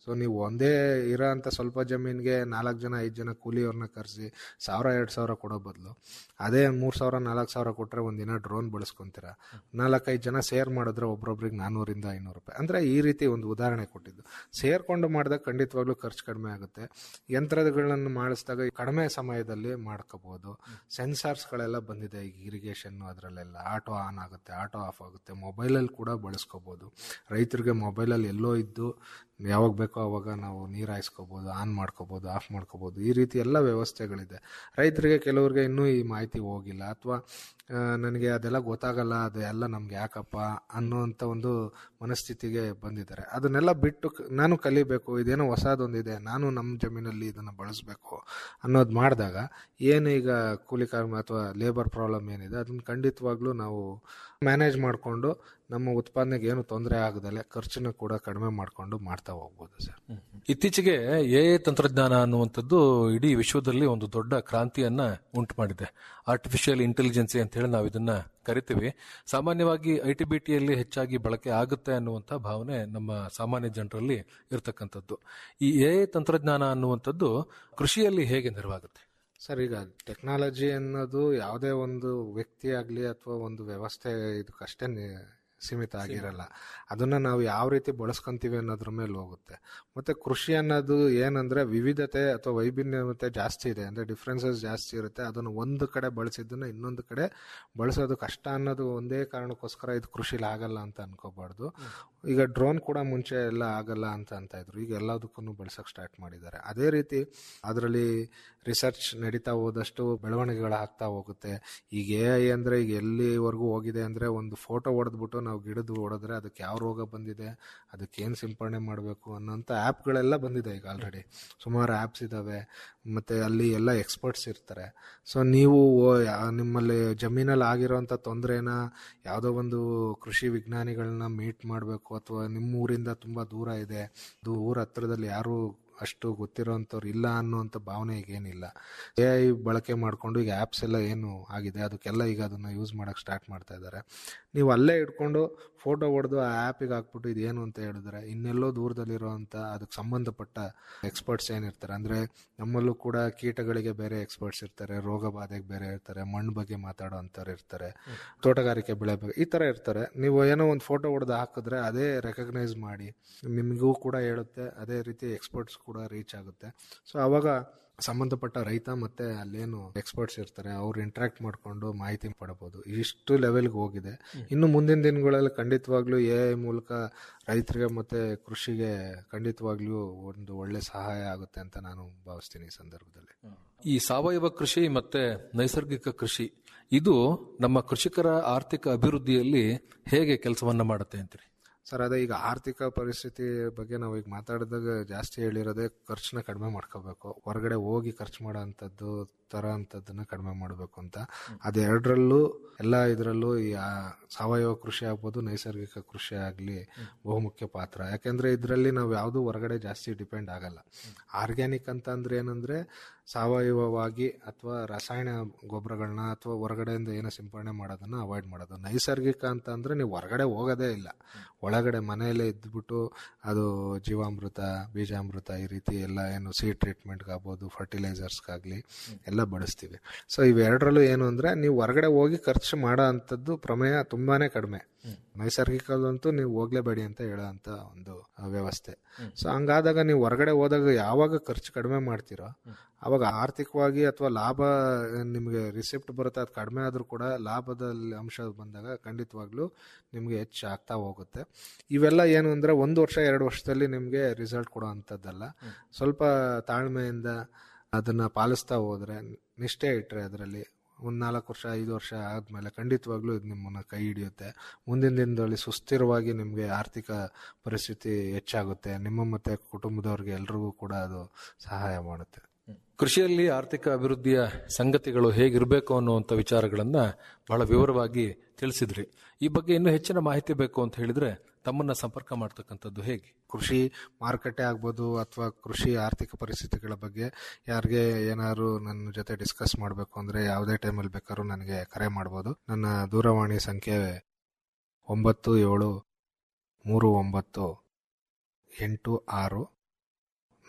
ಸೊ ನೀವು ಒಂದೇ ಇರೋ ಅಂತ ಸ್ವಲ್ಪ ಜಮೀನಿಗೆ ನಾಲ್ಕು ಜನ ಐದು ಜನ ಕೂಲಿಯವ್ರನ್ನ ಕರೆಸಿ ಸಾವಿರ ಎರಡು ಸಾವಿರ ಕೊಡೋ ಬದಲು ಅದೇ ಮೂರು ಸಾವಿರ ನಾಲ್ಕು ಸಾವಿರ ಕೊಟ್ಟರೆ ಒಂದಿನ ಡ್ರೋನ್ ಬಳಸ್ಕೊಂತೀರ ನಾಲ್ಕೈದು ಜನ ಸೇರ್ ಮಾಡಿದ್ರೆ ಒಬ್ರೊಬ್ರಿಗೆ ನಾನ್ನೂರಿಂದ ಐನೂರು ರೂಪಾಯಿ ಅಂದರೆ ಈ ರೀತಿ ಒಂದು ಉದಾಹರಣೆ ಕೊಟ್ಟಿದ್ದು ಸೇರ್ಕೊಂಡು ಮಾಡಿದಾಗ ಖಂಡಿತವಾಗ್ಲೂ ಖರ್ಚು ಕಡಿಮೆ ಆಗುತ್ತೆ ಯಂತ್ರಗಳನ್ನು ಮಾಡಿಸಿದಾಗ ಕಡಿಮೆ ಸಮಯದಲ್ಲಿ ಮಾಡ್ಕೋಬಹುದು ಸೆನ್ಸಾರ್ಸ್ಗಳೆಲ್ಲ ಬಂದಿದೆ ಈಗ ಇರಿಗೇಷನ್ ಅದರಲ್ಲೆಲ್ಲ ಆಟೋ ಆನ್ ಆಗುತ್ತೆ ಆಟೋ ಆಫ್ ಆಗುತ್ತೆ ಮೊಬೈಲಲ್ಲಿ ಕೂಡ ಬಳಸ್ಕೋಬಹುದು ರೈತರಿಗೆ ಮೊಬೈಲಲ್ಲಿ ಎಲ್ಲೋ ಇದ್ದು ಯಾವಾಗ ಬೇಕೋ ಅವಾಗ ನಾವು ನೀರು ಹಾಯಿಸ್ಕೋಬೋದು ಆನ್ ಮಾಡ್ಕೋಬೋದು ಆಫ್ ಮಾಡ್ಕೋಬೋದು ಈ ರೀತಿ ಎಲ್ಲ ವ್ಯವಸ್ಥೆಗಳಿದೆ ರೈತರಿಗೆ ಕೆಲವರಿಗೆ ಇನ್ನೂ ಈ ಮಾಹಿತಿ ಹೋಗಿಲ್ಲ ಅಥವಾ ನನಗೆ ಅದೆಲ್ಲ ಗೊತ್ತಾಗಲ್ಲ ಅದು ಎಲ್ಲ ನಮ್ಗೆ ಯಾಕಪ್ಪ ಅನ್ನೋಂಥ ಒಂದು ಮನಸ್ಥಿತಿಗೆ ಬಂದಿದ್ದಾರೆ ಅದನ್ನೆಲ್ಲ ಬಿಟ್ಟು ಕ- ನಾನು ಕಲಿಬೇಕು ಇದೇನೋ ಹೊಸದೊಂದಿದೆ ನಾನು ನಮ್ಮ ಜಮೀನಲ್ಲಿ ಇದನ್ನು ಬಳಸಬೇಕು ಅನ್ನೋದು ಮಾಡಿದಾಗ ಏನು ಈಗ ಕೂಲಿ ಕಾರ್ಮ ಅಥವಾ ಲೇಬರ್ ಪ್ರಾಬ್ಲಮ್ ಏನಿದೆ ಅದನ್ನ ಖಂಡಿತವಾಗ್ಲೂ ನಾವು ಮ್ಯಾನೇಜ್ ಮಾಡಿಕೊಂಡು ನಮ್ಮ ಉತ್ಪಾದನೆಗೆ ಏನು ತೊಂದರೆ ಆಗದಲ್ಲೇ ಖರ್ಚನ್ನು ಕೂಡ ಕಡಿಮೆ ಮಾಡಿಕೊಂಡು ಮಾಡ್ತಾ ಹೋಗ್ಬೋದು ಸರ್ ಇತ್ತೀಚೆಗೆ ಎ ತಂತ್ರಜ್ಞಾನ ಅನ್ನುವಂಥದ್ದು ಇಡೀ ವಿಶ್ವದಲ್ಲಿ ಒಂದು ದೊಡ್ಡ ಕ್ರಾಂತಿಯನ್ನ ಉಂಟು ಮಾಡಿದೆ ಆರ್ಟಿಫಿಷಿಯಲ್ ಇಂಟೆಲಿಜೆನ್ಸಿ ಅಂತ ಹೇಳಿ ನಾವು ಇದನ್ನ ಕರಿತೀವಿ ಸಾಮಾನ್ಯವಾಗಿ ಐ ಟಿ ಬಿ ಟಿಯಲ್ಲಿ ಹೆಚ್ಚಾಗಿ ಬಳಕೆ ಆಗುತ್ತೆ ಅನ್ನುವಂಥ ಭಾವನೆ ನಮ್ಮ ಸಾಮಾನ್ಯ ಜನರಲ್ಲಿ ಇರತಕ್ಕಂಥದ್ದು ಈ ಎ ತಂತ್ರಜ್ಞಾನ ಅನ್ನುವಂಥದ್ದು ಕೃಷಿಯಲ್ಲಿ ಹೇಗೆ ನೆರವಾಗುತ್ತೆ ಸರ್ ಈಗ ಟೆಕ್ನಾಲಜಿ ಅನ್ನೋದು ಯಾವುದೇ ಒಂದು ವ್ಯಕ್ತಿ ಆಗಲಿ ಅಥವಾ ಒಂದು ವ್ಯವಸ್ಥೆ ಇದಕ್ಕಷ್ಟೇ ನಿ- ಸೀಮಿತ ಆಗಿರಲ್ಲ ಅದನ್ನ ನಾವು ಯಾವ ರೀತಿ ಬಳಸ್ಕೊಂತೀವಿ ಅನ್ನೋದ್ರ ಮೇಲೆ ಹೋಗುತ್ತೆ ಮತ್ತೆ ಕೃಷಿ ಅನ್ನೋದು ಏನಂದ್ರೆ ವಿವಿಧತೆ ಅಥವಾ ವೈಭಿನ್ಯತೆ ಜಾಸ್ತಿ ಇದೆ ಅಂದ್ರೆ ಡಿಫ್ರೆನ್ಸಸ್ ಜಾಸ್ತಿ ಇರುತ್ತೆ ಅದನ್ನು ಒಂದು ಕಡೆ ಬಳಸಿದ್ದನ್ನ ಇನ್ನೊಂದು ಕಡೆ ಬಳಸೋದು ಕಷ್ಟ ಅನ್ನೋದು ಒಂದೇ ಕಾರಣಕ್ಕೋಸ್ಕರ ಇದು ಕೃಷಿಲಿ ಆಗಲ್ಲ ಅಂತ ಅನ್ಕೋಬಾರ್ದು ಈಗ ಡ್ರೋನ್ ಕೂಡ ಮುಂಚೆ ಎಲ್ಲ ಆಗಲ್ಲ ಅಂತ ಅಂತ ಇದ್ರು ಈಗ ಎಲ್ಲದಕ್ಕೂ ಬಳಸಕ್ ಸ್ಟಾರ್ಟ್ ಮಾಡಿದ್ದಾರೆ ಅದೇ ರೀತಿ ಅದರಲ್ಲಿ ರಿಸರ್ಚ್ ನಡೀತಾ ಹೋದಷ್ಟು ಬೆಳವಣಿಗೆಗಳು ಆಗ್ತಾ ಹೋಗುತ್ತೆ ಈಗ ಎ ಐ ಅಂದ್ರೆ ಈಗ ಎಲ್ಲಿವರೆಗೂ ಹೋಗಿದೆ ಅಂದ್ರೆ ಒಂದು ಫೋಟೋ ಹೊಡೆದ್ಬಿಟ್ಟು ನಾವು ಗಿಡದ ಹೊಡೆದ್ರೆ ಅದಕ್ಕೆ ಯಾವ ರೋಗ ಬಂದಿದೆ ಅದಕ್ಕೆ ಏನು ಸಿಂಪಡಣೆ ಮಾಡಬೇಕು ಅನ್ನೋಂಥ ಆ್ಯಪ್ಗಳೆಲ್ಲ ಬಂದಿದೆ ಈಗ ಆಲ್ರೆಡಿ ಸುಮಾರು ಆ್ಯಪ್ಸ್ ಇದ್ದಾವೆ ಮತ್ತೆ ಅಲ್ಲಿ ಎಲ್ಲ ಎಕ್ಸ್ಪರ್ಟ್ಸ್ ಇರ್ತಾರೆ ಸೊ ನೀವು ಓ- ಯಾ- ನಿಮ್ಮಲ್ಲಿ ಜಮೀನಲ್ಲಿ ಆಗಿರೋಂಥ ತೊಂದರೆನ ಯಾವುದೋ ಒಂದು ಕೃಷಿ ವಿಜ್ಞಾನಿಗಳನ್ನ ಮೀಟ್ ಮಾಡಬೇಕು ಅಥವಾ ನಿಮ್ಮ ಊರಿಂದ ತುಂಬ ದೂರ ಇದೆ ಅದು ಊರ ಹತ್ರದಲ್ಲಿ ಯಾರು ಅಷ್ಟು ಗೊತ್ತಿರೋಂಥವ್ರು ಇಲ್ಲ ಅನ್ನೋಂಥ ಭಾವನೆ ಈಗ ಏನಿಲ್ಲ ಎ ಐ ಬಳಕೆ ಮಾಡಿಕೊಂಡು ಈಗ ಆ್ಯಪ್ಸ್ ಎಲ್ಲ ಏನು ಆಗಿದೆ ಅದಕ್ಕೆಲ್ಲ ಈಗ ಅದನ್ನು ಯೂಸ್ ಮಾಡೋಕ್ಕೆ ಸ್ಟಾರ್ಟ್ ಮಾಡ್ತಾ ಇದ್ದಾರೆ ನೀವು ಅಲ್ಲೇ ಇಟ್ಕೊಂಡು ಫೋಟೋ ಹೊಡೆದು ಆ ಆ್ಯಪಿಗೆ ಹಾಕ್ಬಿಟ್ಟು ಇದೇನು ಅಂತ ಹೇಳಿದ್ರೆ ಇನ್ನೆಲ್ಲೋ ದೂರದಲ್ಲಿರೋಂಥ ಅದಕ್ಕೆ ಸಂಬಂಧಪಟ್ಟ ಎಕ್ಸ್ಪರ್ಟ್ಸ್ ಏನಿರ್ತಾರೆ ಅಂದರೆ ನಮ್ಮಲ್ಲೂ ಕೂಡ ಕೀಟಗಳಿಗೆ ಬೇರೆ ಎಕ್ಸ್ಪರ್ಟ್ಸ್ ಇರ್ತಾರೆ ರೋಗ ಬಾಧೆಗೆ ಬೇರೆ ಇರ್ತಾರೆ ಮಣ್ಣು ಬಗ್ಗೆ ಮಾತಾಡೋ ಅಂಥವ್ರು ಇರ್ತಾರೆ ತೋಟಗಾರಿಕೆ ಬೆಳೆ ಬಗ್ಗೆ ಈ ಥರ ಇರ್ತಾರೆ ನೀವು ಏನೋ ಒಂದು ಫೋಟೋ ಹೊಡೆದು ಹಾಕಿದ್ರೆ ಅದೇ ರೆಕಗ್ನೈಸ್ ಮಾಡಿ ನಿಮಗೂ ಕೂಡ ಹೇಳುತ್ತೆ ಅದೇ ರೀತಿ ಎಕ್ಸ್ಪರ್ಟ್ಸ್ ಕೂಡ ರೀಚ್ ಆಗುತ್ತೆ ಸೊ ಅವಾಗ ಸಂಬಂಧಪಟ್ಟ ರೈತ ಮತ್ತೆ ಅಲ್ಲೇನು ಎಕ್ಸ್ಪರ್ಟ್ಸ್ ಇರ್ತಾರೆ ಅವ್ರು ಇಂಟ್ರಾಕ್ಟ್ ಮಾಡ್ಕೊಂಡು ಮಾಹಿತಿ ಪಡಬಹುದು ಇಷ್ಟು ಲೆವೆಲ್ಗೆ ಹೋಗಿದೆ ಇನ್ನು ಮುಂದಿನ ದಿನಗಳಲ್ಲಿ ಖಂಡಿತವಾಗ್ಲೂ ಎ ಐ ಮೂಲಕ ರೈತರಿಗೆ ಮತ್ತೆ ಕೃಷಿಗೆ ಖಂಡಿತವಾಗ್ಲೂ ಒಂದು ಒಳ್ಳೆ ಸಹಾಯ ಆಗುತ್ತೆ ಅಂತ ನಾನು ಭಾವಿಸ್ತೀನಿ ಈ ಸಂದರ್ಭದಲ್ಲಿ ಈ ಸಾವಯವ ಕೃಷಿ ಮತ್ತೆ ನೈಸರ್ಗಿಕ ಕೃಷಿ ಇದು ನಮ್ಮ ಕೃಷಿಕರ ಆರ್ಥಿಕ ಅಭಿವೃದ್ಧಿಯಲ್ಲಿ ಹೇಗೆ ಕೆಲಸವನ್ನ ಮಾಡುತ್ತೆ ಅಂತೀರಿ ಸರ್ ಅದೇ ಈಗ ಆರ್ಥಿಕ ಪರಿಸ್ಥಿತಿ ಬಗ್ಗೆ ನಾವು ಈಗ ಮಾತಾಡಿದಾಗ ಜಾಸ್ತಿ ಹೇಳಿರೋದೇ ಖರ್ಚನ್ನ ಕಡಿಮೆ ಮಾಡ್ಕೋಬೇಕು ಹೊರಗಡೆ ಹೋಗಿ ಖರ್ಚು ಮಾಡೋ ಅಂಥದ್ದು ತರ ಅಂಥದ್ದನ್ನ ಕಡಿಮೆ ಮಾಡಬೇಕು ಅಂತ ಅದೆರಡರಲ್ಲೂ ಎಲ್ಲ ಇದರಲ್ಲೂ ಈ ಆ ಸಾವಯವ ಕೃಷಿ ಆಗ್ಬೋದು ನೈಸರ್ಗಿಕ ಕೃಷಿ ಆಗಲಿ ಬಹುಮುಖ್ಯ ಪಾತ್ರ ಯಾಕೆಂದ್ರೆ ಇದರಲ್ಲಿ ನಾವು ಯಾವುದು ಹೊರಗಡೆ ಜಾಸ್ತಿ ಡಿಪೆಂಡ್ ಆಗಲ್ಲ ಆರ್ಗ್ಯಾನಿಕ್ ಅಂತ ಅಂದ್ರೆ ಏನಂದ್ರೆ ಸಾವಯವವಾಗಿ ಅಥವಾ ರಾಸಾಯನ ಗೊಬ್ಬರಗಳನ್ನ ಅಥವಾ ಹೊರಗಡೆಯಿಂದ ಏನೋ ಸಿಂಪಡಣೆ ಮಾಡೋದನ್ನ ಅವಾಯ್ಡ್ ಮಾಡೋದು ನೈಸರ್ಗಿಕ ಅಂತ ಅಂದ್ರೆ ನೀವು ಹೊರಗಡೆ ಹೋಗೋದೇ ಇಲ್ಲ ಒಳಗಡೆ ಮನೆಯಲ್ಲೇ ಇದ್ಬಿಟ್ಟು ಅದು ಜೀವಾಮೃತ ಬೀಜಾಮೃತ ಈ ರೀತಿ ಎಲ್ಲ ಏನು ಸೀಡ್ ಟ್ರೀಟ್ಮೆಂಟ್ಗಾಗ್ಬೋದು ಫರ್ಟಿಲೈಸರ್ಸ್ಗಾಗಲಿ ಎಲ್ಲ ಬಳಸ್ತೀವಿ ಸೊ ಇವೆರಡರಲ್ಲೂ ಏನು ಅಂದ್ರೆ ನೀವು ಹೊರಗಡೆ ಹೋಗಿ ಖರ್ಚು ಮಾಡೋ ಅಂಥದ್ದು ಪ್ರಮೇಯ ತುಂಬಾನೇ ಕಡಿಮೆ ನೈಸರ್ಗಿಕದಂತೂ ನೀವು ಹೋಗ್ಲೇಬೇಡಿ ಅಂತ ಹೇಳೋ ಅಂತ ಒಂದು ಆ, ವ್ಯವಸ್ಥೆ ಸೊ ಹಂಗಾದಾಗ ನೀವು ಹೊರಗಡೆ ಹೋದಾಗ ಯಾವಾಗ ಖರ್ಚು ಕಡಿಮೆ ಮಾಡ್ತೀರೋ ಅವಾಗ ಆರ್ಥಿಕವಾಗಿ ಅಥವಾ ಲಾಭ ನಿಮಗೆ ರಿಸಿಪ್ಟ್ ಬರುತ್ತೆ ಅದು ಕಡಿಮೆ ಆದರೂ ಕೂಡ ಲಾಭದಲ್ಲಿ ಅಂಶ ಬಂದಾಗ ಖಂಡಿತವಾಗ್ಲೂ ನಿಮಗೆ ಹೆಚ್ಚು ಆಗ್ತಾ ಹೋಗುತ್ತೆ ಇವೆಲ್ಲ ಏನು ಅಂದರೆ ಒಂದು ವರ್ಷ ಎರಡು ವರ್ಷದಲ್ಲಿ ನಿಮಗೆ ರಿಸಲ್ಟ್ ಕೊಡೋ ಅಂಥದ್ದಲ್ಲ ಸ್ವಲ್ಪ ತಾಳ್ಮೆಯಿಂದ ಅದನ್ನು ಪಾಲಿಸ್ತಾ ಹೋದರೆ ನಿಷ್ಠೆ ಇಟ್ಟರೆ ಅದರಲ್ಲಿ ಒಂದು ನಾಲ್ಕು ವರ್ಷ ಐದು ವರ್ಷ ಆದಮೇಲೆ ಖಂಡಿತವಾಗ್ಲೂ ಇದು ನಿಮ್ಮನ್ನು ಕೈ ಹಿಡಿಯುತ್ತೆ ಮುಂದಿನ ದಿನದಲ್ಲಿ ಸುಸ್ಥಿರವಾಗಿ ನಿಮಗೆ ಆರ್ಥಿಕ ಪರಿಸ್ಥಿತಿ ಹೆಚ್ಚಾಗುತ್ತೆ ನಿಮ್ಮ ಮತ್ತು ಕುಟುಂಬದವ್ರಿಗೆ ಎಲ್ರಿಗೂ ಕೂಡ ಅದು ಸಹಾಯ ಮಾಡುತ್ತೆ ಕೃಷಿಯಲ್ಲಿ ಆರ್ಥಿಕ ಅಭಿವೃದ್ಧಿಯ ಸಂಗತಿಗಳು ಹೇಗಿರಬೇಕು ಅನ್ನುವಂಥ ವಿಚಾರಗಳನ್ನ ಬಹಳ ವಿವರವಾಗಿ ತಿಳಿಸಿದ್ರಿ ಈ ಬಗ್ಗೆ ಇನ್ನೂ ಹೆಚ್ಚಿನ ಮಾಹಿತಿ ಬೇಕು ಅಂತ ಹೇಳಿದ್ರೆ ತಮ್ಮನ್ನ ಸಂಪರ್ಕ ಮಾಡ್ತಕ್ಕಂಥದ್ದು ಹೇಗೆ ಕೃಷಿ ಮಾರುಕಟ್ಟೆ ಆಗ್ಬೋದು ಅಥವಾ ಕೃಷಿ ಆರ್ಥಿಕ ಪರಿಸ್ಥಿತಿಗಳ ಬಗ್ಗೆ ಯಾರಿಗೆ ಏನಾದ್ರು ನನ್ನ ಜೊತೆ ಡಿಸ್ಕಸ್ ಮಾಡಬೇಕು ಅಂದರೆ ಯಾವುದೇ ಟೈಮಲ್ಲಿ ಬೇಕಾದ್ರೂ ನನಗೆ ಕರೆ ಮಾಡ್ಬೋದು ನನ್ನ ದೂರವಾಣಿ ಸಂಖ್ಯೆ ಒಂಬತ್ತು ಏಳು ಮೂರು ಒಂಬತ್ತು ಎಂಟು ಆರು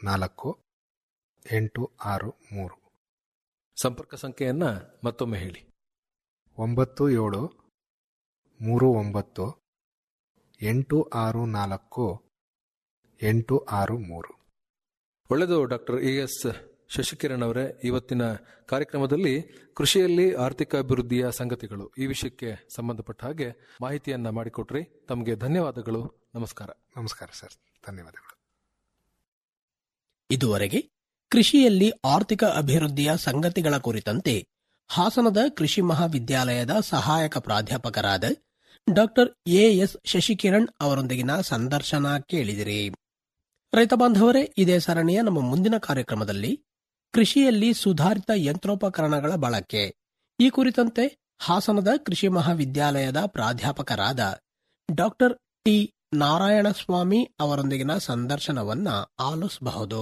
ನಾಲ್ಕು ಎಂಟು ಆರು ಮೂರು ಸಂಪರ್ಕ ಸಂಖ್ಯೆಯನ್ನ ಮತ್ತೊಮ್ಮೆ ಹೇಳಿ ಒಂಬತ್ತು ಏಳು ಮೂರು ಒಂಬತ್ತು ಎಂಟು ಆರು ನಾಲ್ಕು ಎಂಟು ಆರು ಮೂರು ಒಳ್ಳೆಯದು ಡಾಕ್ಟರ್ ಎ ಎಸ್ ಶಶಿಕಿರಣ್ ಅವರೇ ಇವತ್ತಿನ ಕಾರ್ಯಕ್ರಮದಲ್ಲಿ ಕೃಷಿಯಲ್ಲಿ ಆರ್ಥಿಕ ಅಭಿವೃದ್ಧಿಯ ಸಂಗತಿಗಳು ಈ ವಿಷಯಕ್ಕೆ ಸಂಬಂಧಪಟ್ಟ ಹಾಗೆ ಮಾಹಿತಿಯನ್ನ ಮಾಡಿಕೊಟ್ರಿ ತಮಗೆ ಧನ್ಯವಾದಗಳು ನಮಸ್ಕಾರ ನಮಸ್ಕಾರ ಸರ್ ಧನ್ಯವಾದಗಳು ಇದುವರೆಗೆ ಕೃಷಿಯಲ್ಲಿ ಆರ್ಥಿಕ ಅಭಿವೃದ್ಧಿಯ ಸಂಗತಿಗಳ ಕುರಿತಂತೆ ಹಾಸನದ ಕೃಷಿ ಮಹಾವಿದ್ಯಾಲಯದ ಸಹಾಯಕ ಪ್ರಾಧ್ಯಾಪಕರಾದ ಡಾಕ್ಟರ್ ಎಎಸ್ ಶಶಿಕಿರಣ್ ಅವರೊಂದಿಗಿನ ಸಂದರ್ಶನ ಕೇಳಿದಿರಿ ರೈತ ಬಾಂಧವರೇ ಇದೇ ಸರಣಿಯ ನಮ್ಮ ಮುಂದಿನ ಕಾರ್ಯಕ್ರಮದಲ್ಲಿ ಕೃಷಿಯಲ್ಲಿ ಸುಧಾರಿತ ಯಂತ್ರೋಪಕರಣಗಳ ಬಳಕೆ ಈ ಕುರಿತಂತೆ ಹಾಸನದ ಕೃಷಿ ಮಹಾವಿದ್ಯಾಲಯದ ಪ್ರಾಧ್ಯಾಪಕರಾದ ಡಾಕ್ಟರ್ ಟಿ ನಾರಾಯಣಸ್ವಾಮಿ ಅವರೊಂದಿಗಿನ ಸಂದರ್ಶನವನ್ನ ಆಲಿಸಬಹುದು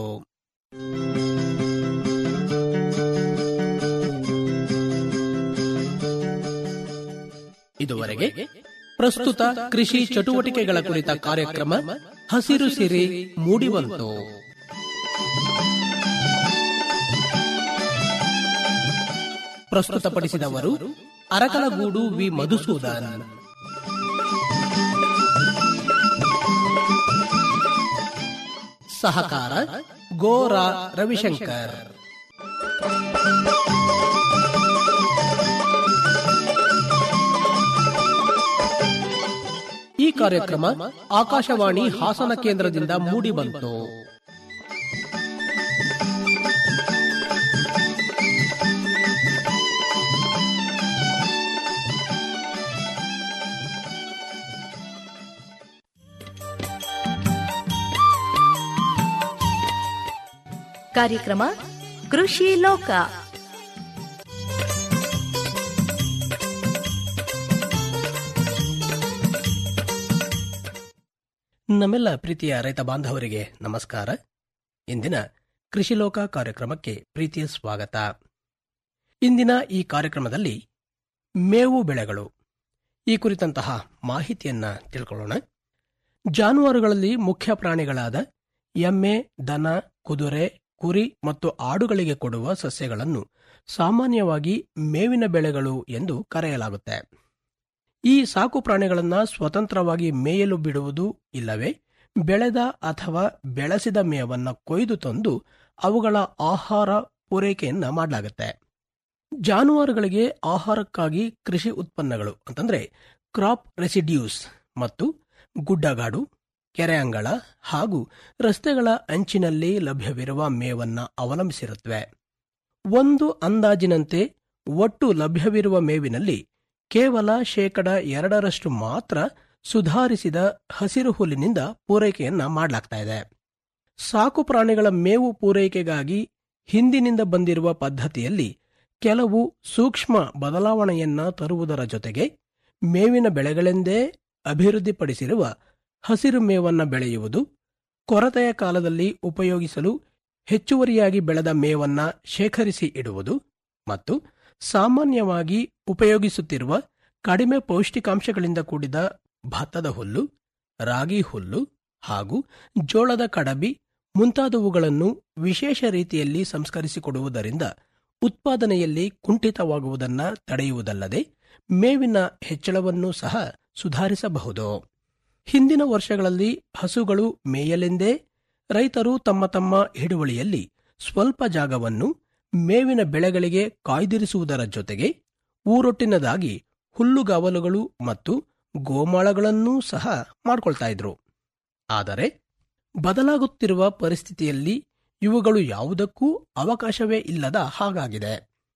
ಇದುವರೆಗೆ ಪ್ರಸ್ತುತ ಕೃಷಿ ಚಟುವಟಿಕೆಗಳ ಕುರಿತ ಕಾರ್ಯಕ್ರಮ ಹಸಿರು ಸಿರಿ ಮೂಡಿಬಂತು ಪ್ರಸ್ತುತಪಡಿಸಿದವರು ಅರಕಲಗೂಡು ವಿ ಮಧುಸೂದನ್ ಸಹಕಾರ ಗೋರಾ ರವಿಶಂಕರ್ ಈ ಕಾರ್ಯಕ್ರಮ ಆಕಾಶವಾಣಿ ಹಾಸನ ಕೇಂದ್ರದಿಂದ ಮೂಡಿಬಂತು ಕಾರ್ಯಕ್ರಮ ಕೃಷಿ ಲೋಕ ನಮ್ಮೆಲ್ಲ ಪ್ರೀತಿಯ ರೈತ ಬಾಂಧವರಿಗೆ ನಮಸ್ಕಾರ ಇಂದಿನ ಕೃಷಿ ಲೋಕ ಕಾರ್ಯಕ್ರಮಕ್ಕೆ ಪ್ರೀತಿಯ ಸ್ವಾಗತ ಇಂದಿನ ಈ ಕಾರ್ಯಕ್ರಮದಲ್ಲಿ ಮೇವು ಬೆಳೆಗಳು ಈ ಕುರಿತಂತಹ ಮಾಹಿತಿಯನ್ನ ತಿಳ್ಕೊಳ್ಳೋಣ ಜಾನುವಾರುಗಳಲ್ಲಿ ಮುಖ್ಯ ಪ್ರಾಣಿಗಳಾದ ಎಮ್ಮೆ ದನ ಕುದುರೆ ಕುರಿ ಮತ್ತು ಆಡುಗಳಿಗೆ ಕೊಡುವ ಸಸ್ಯಗಳನ್ನು ಸಾಮಾನ್ಯವಾಗಿ ಮೇವಿನ ಬೆಳೆಗಳು ಎಂದು ಕರೆಯಲಾಗುತ್ತೆ ಈ ಸಾಕು ಪ್ರಾಣಿಗಳನ್ನ ಸ್ವತಂತ್ರವಾಗಿ ಮೇಯಲು ಬಿಡುವುದು ಇಲ್ಲವೇ ಬೆಳೆದ ಅಥವಾ ಬೆಳೆಸಿದ ಮೇವನ್ನ ಕೊಯ್ದು ತಂದು ಅವುಗಳ ಆಹಾರ ಪೂರೈಕೆಯನ್ನ ಮಾಡಲಾಗುತ್ತೆ ಜಾನುವಾರುಗಳಿಗೆ ಆಹಾರಕ್ಕಾಗಿ ಕೃಷಿ ಉತ್ಪನ್ನಗಳು ಅಂತಂದ್ರೆ ಕ್ರಾಪ್ ರೆಸಿಡ್ಯೂಸ್ ಮತ್ತು ಗುಡ್ಡಗಾಡು ಕೆರೆ ಅಂಗಳ ಹಾಗೂ ರಸ್ತೆಗಳ ಅಂಚಿನಲ್ಲಿ ಲಭ್ಯವಿರುವ ಮೇವನ್ನ ಅವಲಂಬಿಸಿರುತ್ತವೆ ಒಂದು ಅಂದಾಜಿನಂತೆ ಒಟ್ಟು ಲಭ್ಯವಿರುವ ಮೇವಿನಲ್ಲಿ ಕೇವಲ ಶೇಕಡ ಎರಡರಷ್ಟು ಮಾತ್ರ ಸುಧಾರಿಸಿದ ಹಸಿರು ಹುಲ್ಲಿನಿಂದ ಪೂರೈಕೆಯನ್ನ ಮಾಡಲಾಗ್ತಾ ಇದೆ ಸಾಕು ಪ್ರಾಣಿಗಳ ಮೇವು ಪೂರೈಕೆಗಾಗಿ ಹಿಂದಿನಿಂದ ಬಂದಿರುವ ಪದ್ಧತಿಯಲ್ಲಿ ಕೆಲವು ಸೂಕ್ಷ್ಮ ಬದಲಾವಣೆಯನ್ನ ತರುವುದರ ಜೊತೆಗೆ ಮೇವಿನ ಬೆಳೆಗಳೆಂದೇ ಅಭಿವೃದ್ಧಿಪಡಿಸಿರುವ ಹಸಿರು ಮೇವನ್ನ ಬೆಳೆಯುವುದು ಕೊರತೆಯ ಕಾಲದಲ್ಲಿ ಉಪಯೋಗಿಸಲು ಹೆಚ್ಚುವರಿಯಾಗಿ ಬೆಳೆದ ಮೇವನ್ನ ಶೇಖರಿಸಿ ಇಡುವುದು ಮತ್ತು ಸಾಮಾನ್ಯವಾಗಿ ಉಪಯೋಗಿಸುತ್ತಿರುವ ಕಡಿಮೆ ಪೌಷ್ಟಿಕಾಂಶಗಳಿಂದ ಕೂಡಿದ ಭತ್ತದ ಹುಲ್ಲು ರಾಗಿ ಹುಲ್ಲು ಹಾಗೂ ಜೋಳದ ಕಡಬಿ ಮುಂತಾದವುಗಳನ್ನು ವಿಶೇಷ ರೀತಿಯಲ್ಲಿ ಸಂಸ್ಕರಿಸಿಕೊಡುವುದರಿಂದ ಉತ್ಪಾದನೆಯಲ್ಲಿ ಕುಂಠಿತವಾಗುವುದನ್ನು ತಡೆಯುವುದಲ್ಲದೆ ಮೇವಿನ ಹೆಚ್ಚಳವನ್ನು ಸಹ ಸುಧಾರಿಸಬಹುದು ಹಿಂದಿನ ವರ್ಷಗಳಲ್ಲಿ ಹಸುಗಳು ಮೇಯಲೆಂದೇ ರೈತರು ತಮ್ಮ ತಮ್ಮ ಹಿಡುವಳಿಯಲ್ಲಿ ಸ್ವಲ್ಪ ಜಾಗವನ್ನು ಮೇವಿನ ಬೆಳೆಗಳಿಗೆ ಕಾಯ್ದಿರಿಸುವುದರ ಜೊತೆಗೆ ಊರೊಟ್ಟಿನದಾಗಿ ಹುಲ್ಲುಗಾವಲುಗಳು ಮತ್ತು ಗೋಮಾಳಗಳನ್ನೂ ಸಹ ಮಾಡ್ಕೊಳ್ತಾ ಇದ್ರು ಆದರೆ ಬದಲಾಗುತ್ತಿರುವ ಪರಿಸ್ಥಿತಿಯಲ್ಲಿ ಇವುಗಳು ಯಾವುದಕ್ಕೂ ಅವಕಾಶವೇ ಇಲ್ಲದ ಹಾಗಾಗಿದೆ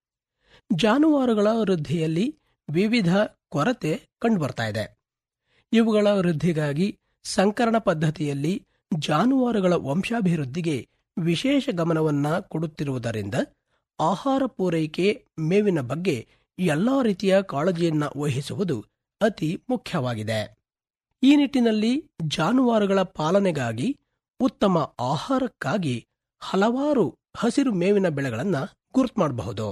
ಜಾನುವಾರುಗಳ ವೃದ್ಧಿಯಲ್ಲಿ ವಿವಿಧ ಕೊರತೆ ಕಂಡುಬರ್ತಾ ಇದೆ ಇವುಗಳ ವೃದ್ಧಿಗಾಗಿ ಸಂಕರಣ ಪದ್ಧತಿಯಲ್ಲಿ ಜಾನುವಾರುಗಳ ವಂಶಾಭಿವೃದ್ಧಿಗೆ ವಿಶೇಷ ಗಮನವನ್ನ ಕೊಡುತ್ತಿರುವುದರಿಂದ ಆಹಾರ ಪೂರೈಕೆ ಮೇವಿನ ಬಗ್ಗೆ ಎಲ್ಲಾ ರೀತಿಯ ಕಾಳಜಿಯನ್ನ ವಹಿಸುವುದು ಅತಿ ಮುಖ್ಯವಾಗಿದೆ ಈ ನಿಟ್ಟಿನಲ್ಲಿ ಜಾನುವಾರುಗಳ ಪಾಲನೆಗಾಗಿ ಉತ್ತಮ ಆಹಾರಕ್ಕಾಗಿ ಹಲವಾರು ಹಸಿರು ಮೇವಿನ ಬೆಳೆಗಳನ್ನು ಗುರುತು ಮಾಡಬಹುದು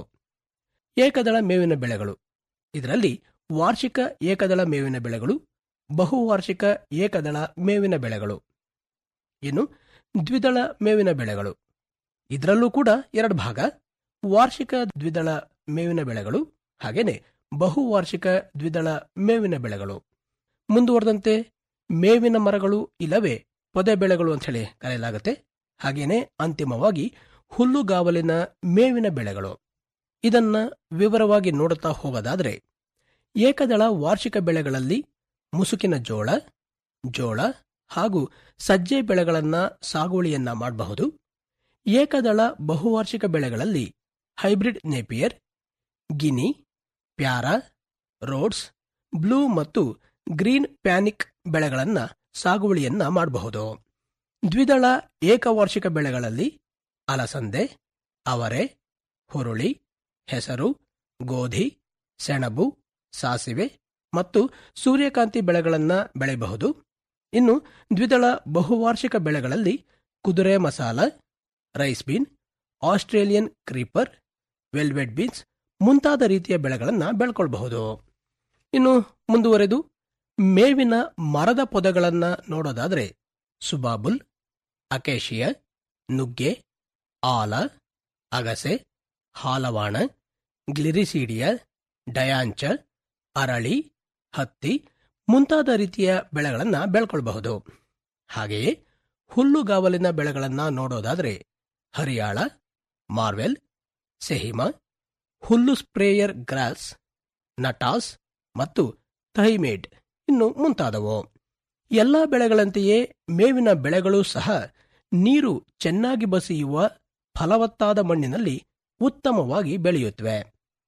ಏಕದಳ ಮೇವಿನ ಬೆಳೆಗಳು ಇದರಲ್ಲಿ ವಾರ್ಷಿಕ ಏಕದಳ ಮೇವಿನ ಬೆಳೆಗಳು ಬಹುವಾರ್ಷಿಕ ಏಕದಳ ಮೇವಿನ ಬೆಳೆಗಳು ಇನ್ನು ದ್ವಿದಳ ಮೇವಿನ ಬೆಳೆಗಳು ಇದರಲ್ಲೂ ಕೂಡ ಎರಡು ಭಾಗ ವಾರ್ಷಿಕ ದ್ವಿದಳ ಮೇವಿನ ಬೆಳೆಗಳು ಹಾಗೇನೆ ಬಹುವಾರ್ಷಿಕ ದ್ವಿದಳ ಮೇವಿನ ಬೆಳೆಗಳು ಮುಂದುವರೆದಂತೆ ಮೇವಿನ ಮರಗಳು ಇಲ್ಲವೇ ಪೊದೆ ಬೆಳೆಗಳು ಅಂತ ಹೇಳಿ ಕರೆಯಲಾಗುತ್ತೆ ಹಾಗೇನೆ ಅಂತಿಮವಾಗಿ ಹುಲ್ಲುಗಾವಲಿನ ಮೇವಿನ ಬೆಳೆಗಳು ಇದನ್ನ ವಿವರವಾಗಿ ನೋಡುತ್ತಾ ಹೋಗೋದಾದ್ರೆ ಏಕದಳ ವಾರ್ಷಿಕ ಬೆಳೆಗಳಲ್ಲಿ ಮುಸುಕಿನ ಜೋಳ ಜೋಳ ಹಾಗೂ ಸಜ್ಜೆ ಬೆಳೆಗಳನ್ನ ಸಾಗುವಳಿಯನ್ನ ಮಾಡಬಹುದು ಏಕದಳ ಬಹುವಾರ್ಷಿಕ ಬೆಳೆಗಳಲ್ಲಿ hybrid Napier Guinea para Rhodes blue ಮತ್ತು ಗ್ರೀನ್ ಪ್ಯಾನಿಕ್ ಬೆಳೆಗಳನ್ನ ಸಾಗುವಳಿಯನ್ನ ಮಾಡಬಹುದು ದ್ವಿದಳ ಏಕವಾರ್ಷಿಕ ಬೆಳೆಗಳಲ್ಲಿ ಅಲಸಂದೆ ಅವರೆ ಹುರುಳಿ ಹೆಸರು ಗೋಧಿ ಸೆಣಬು ಸಾಸಿವೆ ಮತ್ತು ಸೂರ್ಯಕಾಂತಿ ಬೆಳೆಗಳನ್ನ ಬೆಳೆಯಬಹುದು ಇನ್ನು ದ್ವಿದಳ ಬಹುವಾರ್ಷಿಕ ಬೆಳೆಗಳಲ್ಲಿ ಕುದುರೆ ಮಸಾಲ rice bean Australian creeper velvet beans ಮುಂತಾದ ರೀತಿಯ ಬೆಳೆಗಳನ್ನು ಬೆಳ್ಕೊಳ್ಬಹುದು ಇನ್ನು ಮುಂದುವರೆದು ಮೇವಿನ ಮರದ ಪೊದೆಗಳನ್ನ ನೋಡೋದಾದ್ರೆ ಸುಬಾಬುಲ್ ಅಕೇಶಿಯ ನುಗ್ಗೆ ಆಲ ಅಗಸೆ ಹಾಲವಾಣ ಗ್ಲಿರಿಸೀಡಿಯ ಡಯಾಂಚ ಅರಳಿ ಹತ್ತಿ ಮುಂತಾದ ರೀತಿಯ ಬೆಳೆಗಳನ್ನ ಬೆಳ್ಕೊಳ್ಬಹುದು ಹಾಗೆಯೇ ಹುಲ್ಲುಗಾವಲಿನ ಬೆಳೆಗಳನ್ನ ನೋಡೋದಾದ್ರೆ ಹರಿಯಾಳ ಮಾರ್ವೆಲ್ ಸೆಹಿಮ ಹುಲ್ಲು ಸ್ಪ್ರೇಯರ್ ಗ್ರಾಸ್ ನಟಾಸ್ ಮತ್ತು ಥೈಮೇಡ್ ಇನ್ನು ಮುಂತಾದವು ಎಲ್ಲಾ ಬೆಳೆಗಳಂತೆಯೇ ಮೇವಿನ ಬೆಳೆಗಳು ಸಹ ನೀರು ಚೆನ್ನಾಗಿ ಬಸಿಯುವ ಫಲವತ್ತಾದ ಮಣ್ಣಿನಲ್ಲಿ ಉತ್ತಮವಾಗಿ ಬೆಳೆಯುತ್ತವೆ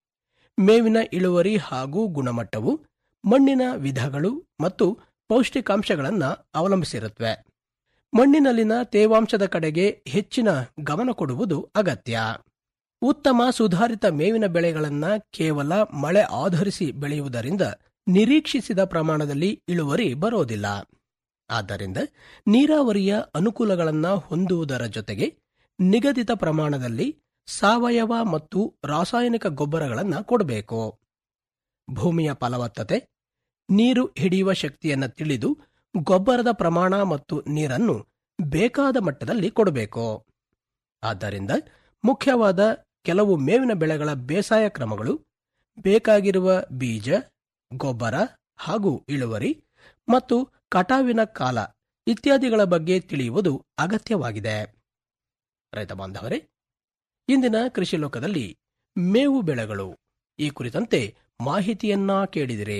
ಮೇವಿನ ಇಳುವರಿ ಹಾಗೂ ಗುಣಮಟ್ಟವು ಮಣ್ಣಿನ ವಿಧಗಳು ಮತ್ತು ಪೌಷ್ಟಿಕಾಂಶಗಳನ್ನು ಅವಲಂಬಿಸಿರುತ್ತವೆ ಮಣ್ಣಿನಲ್ಲಿನ ತೇವಾಂಶದ ಕಡೆಗೆ ಹೆಚ್ಚಿನ ಗಮನ ಕೊಡುವುದು ಅಗತ್ಯ ಉತ್ತಮ ಸುಧಾರಿತ ಮೇವಿನ ಬೆಳೆಗಳನ್ನ ಕೇವಲ ಮಳೆ ಆಧರಿಸಿ ಬೆಳೆಯುವುದರಿಂದ ನಿರೀಕ್ಷಿಸಿದ ಪ್ರಮಾಣದಲ್ಲಿ ಇಳುವರಿ ಬರೋದಿಲ್ಲ ಆದ್ದರಿಂದ ನೀರಾವರಿಯ ಅನುಕೂಲಗಳನ್ನ ಹೊಂದುವುದರ ಜೊತೆಗೆ ನಿಗದಿತ ಪ್ರಮಾಣದಲ್ಲಿ ಸಾವಯವ ಮತ್ತು ರಾಸಾಯನಿಕ ಗೊಬ್ಬರಗಳನ್ನು ಕೊಡಬೇಕು ಭೂಮಿಯ ಫಲವತ್ತತೆ ನೀರು ಹಿಡಿಯುವ ಶಕ್ತಿಯನ್ನ ತಿಳಿದು ಗೊಬ್ಬರದ ಪ್ರಮಾಣ ಮತ್ತು ನೀರನ್ನು ಬೇಕಾದ ಮಟ್ಟದಲ್ಲಿ ಕೊಡಬೇಕು ಆದ್ದರಿಂದ ಮುಖ್ಯವಾದ ಕೆಲವು ಮೇವಿನ ಬೆಳೆಗಳ ಬೇಸಾಯ ಕ್ರಮಗಳು ಬೇಕಾಗಿರುವ ಬೀಜ ಗೊಬ್ಬರ ಹಾಗೂ ಇಳುವರಿ ಮತ್ತು ಕಟಾವಿನ ಕಾಲ ಇತ್ಯಾದಿಗಳ ಬಗ್ಗೆ ತಿಳಿಯುವುದು ಅಗತ್ಯವಾಗಿದೆ ರೈತ ಬಾಂಧವರೇ ಇಂದಿನ ಕೃಷಿ ಲೋಕದಲ್ಲಿ ಮೇವು ಬೆಳೆಗಳು ಈ ಕುರಿತಂತೆ ಮಾಹಿತಿಯನ್ನ ಕೇಳಿದಿರಿ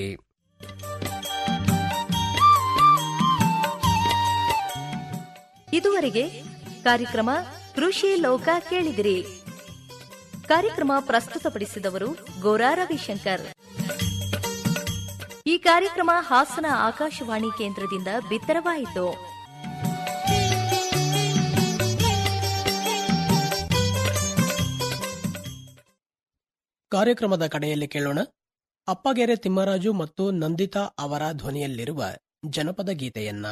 ಇದುವರೆಗೆ ಕಾರ್ಯಕ್ರಮ ಕೃಷಿ ಲೋಕ ಕೇಳಿದಿರಿ ಕಾರ್ಯಕ್ರಮ ಪ್ರಸ್ತುತಪಡಿಸಿದವರು ಗೋರಾ ರವಿಶಂಕರ್ ಈ ಕಾರ್ಯಕ್ರಮ ಹಾಸನ ಆಕಾಶವಾಣಿ ಕೇಂದ್ರದಿಂದ ಬಿತ್ತರವಾಯಿತು ಕಾರ್ಯಕ್ರಮದ ಕಡೆಯಲ್ಲಿ ಕೇಳೋಣ ಅಪ್ಪಗೆರೆ ತಿಮ್ಮರಾಜು ಮತ್ತು ನಂದಿತಾ ಅವರ ಧ್ವನಿಯಲ್ಲಿರುವ ಜನಪದ ಗೀತೆಯನ್ನ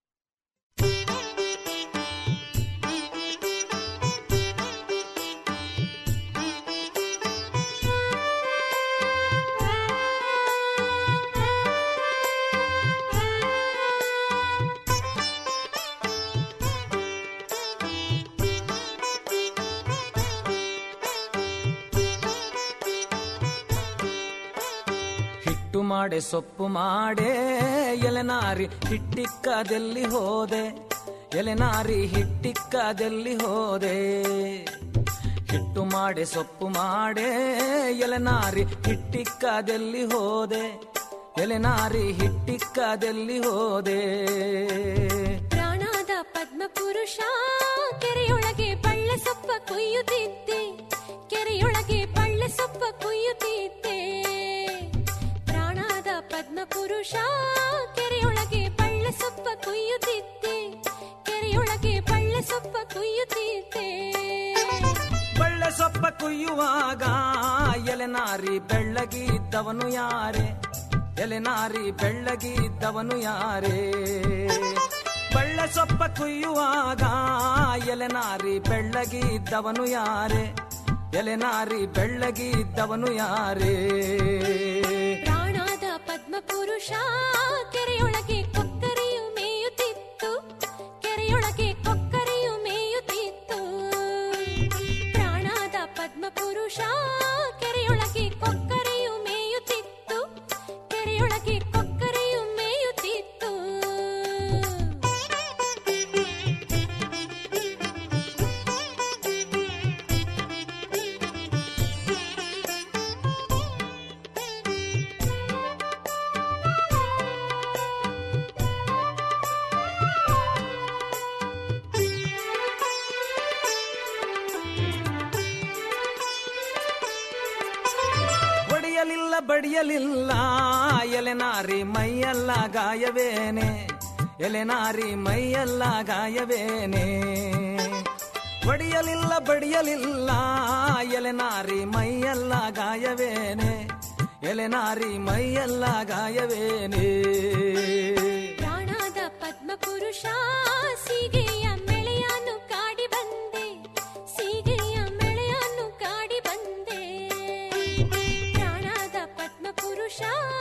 ಹಿಟ್ಟು ಮಾಡೆ ಸೊಪ್ಪು ಮಾಡೆ ಎಲೆನಾರಿ ಹಿಟ್ಟಿಕ್ಕದೆಲ್ಲಿ ಹೋದೆ ಎಲೆನಾರಿ ಹಿಟ್ಟಿಕ್ಕದೆಲ್ಲಿ ಹೋದೆ ಹಿಟ್ಟು ಮಾಡೆ ಸೊಪ್ಪು ಮಾಡೆ ಎಲೆನಾರಿ ಹಿಟ್ಟಿಕ್ಕದೆಲ್ಲಿ ಹೋದೆ ಎಲೆನಾರಿ ಹಿಟ್ಟಿಕ್ಕದೆಲ್ಲಿ ಹೋದೆ ಪ್ರಾಣಾದ ಪದ್ಮಪುರುಷ ಕೆರೆಯೊಳಗೆ ಬಳ್ಳೆ ಸೊಪ್ಪ ಕೊಯ್ಯುತ್ತಿದ್ದೆ ಕೆರೆಯೊಳಗೆ ಬಳ್ಳೆ ಸೊಪ್ಪ ಕೊಯ್ಯುತ್ತಿದ್ದೆ ಪ್ರಾಣಾದ ಪದ್ಮಪುರುಷ ಕೆರೆಯೊಳಗೆ ಬಳ್ಳೆ ಸೊಪ್ಪ ಕೊಯ್ಯುತ್ತಿದ್ದೆ ಕೆರೆಯೊಳಗೆ ಬಳ್ಳೆ ಸೊಪ್ಪ ಕೊಯ್ಯುತ್ತಿದ್ದೆ ಬಳ್ಳೆ ಸೊಪ್ಪ ಕುಯ್ಯುವಾಗ ಎಲೆನಾರಿ ಬೆಳ್ಳಗಿದ್ದವನು ಯಾರೇ ಎಲೆನಾರಿ ಬೆಳ್ಳಗಿದ್ದವನು ಯಾರೇ ಬಳ್ಳೆ ಸೊಪ್ಪ ಕುಯ್ಯುವಾಗ ಎಲೆನಾರಿ ಬೆಳ್ಳಗಿದ್ದವನು ಯಾರೇ ಎಲೆನಾರಿ ಬೆಳ್ಳಗಿದ್ದವನು ಯಾರೇ ಪ್ರಾಣಾದ ಪದ್ಮಪುರುಷ ಕೆರೆಯೊಳಗೆ ಕೊಕ್ಕರೆಯು ಮೇಯುತ್ತಿತ್ತು ಕೆರೆಯೊಳಗೆ ಕೊಕ್ಕರೆಯು ಬಡಿಯಲಿಲ್ಲ ಎಲೆನಾರಿ ಮೈಯೆಲ್ಲ ಗಾಯವೇನೆ ಎಲೆನಾರಿ ಮೈಯೆಲ್ಲ ಗಾಯವೇನೆ ಬಡಿಯಲಿಲ್ಲ ಬಡಿಯಲಿಲ್ಲ ಎಲೆನಾರಿ ಮೈಯೆಲ್ಲ ಗಾಯವೇನೆ ಎಲೆನಾರಿ ಮೈಯೆಲ್ಲ ಗಾಯವೇನೆ ಪ್ರಾಣದ ಪದ್ಮ ಪುರುಷ ಸೀಗೆಯ ಮೆಳೆಯನ್ನು ಕಾಡಿ ಬಂದೆ ಸೀಗೆಯ ಮೆಳೆಯನ್ನು ಕಾಡಿ ಬಂದೆ ಪ್ರಾಣದ ಪದ್ಮ ಪುರುಷ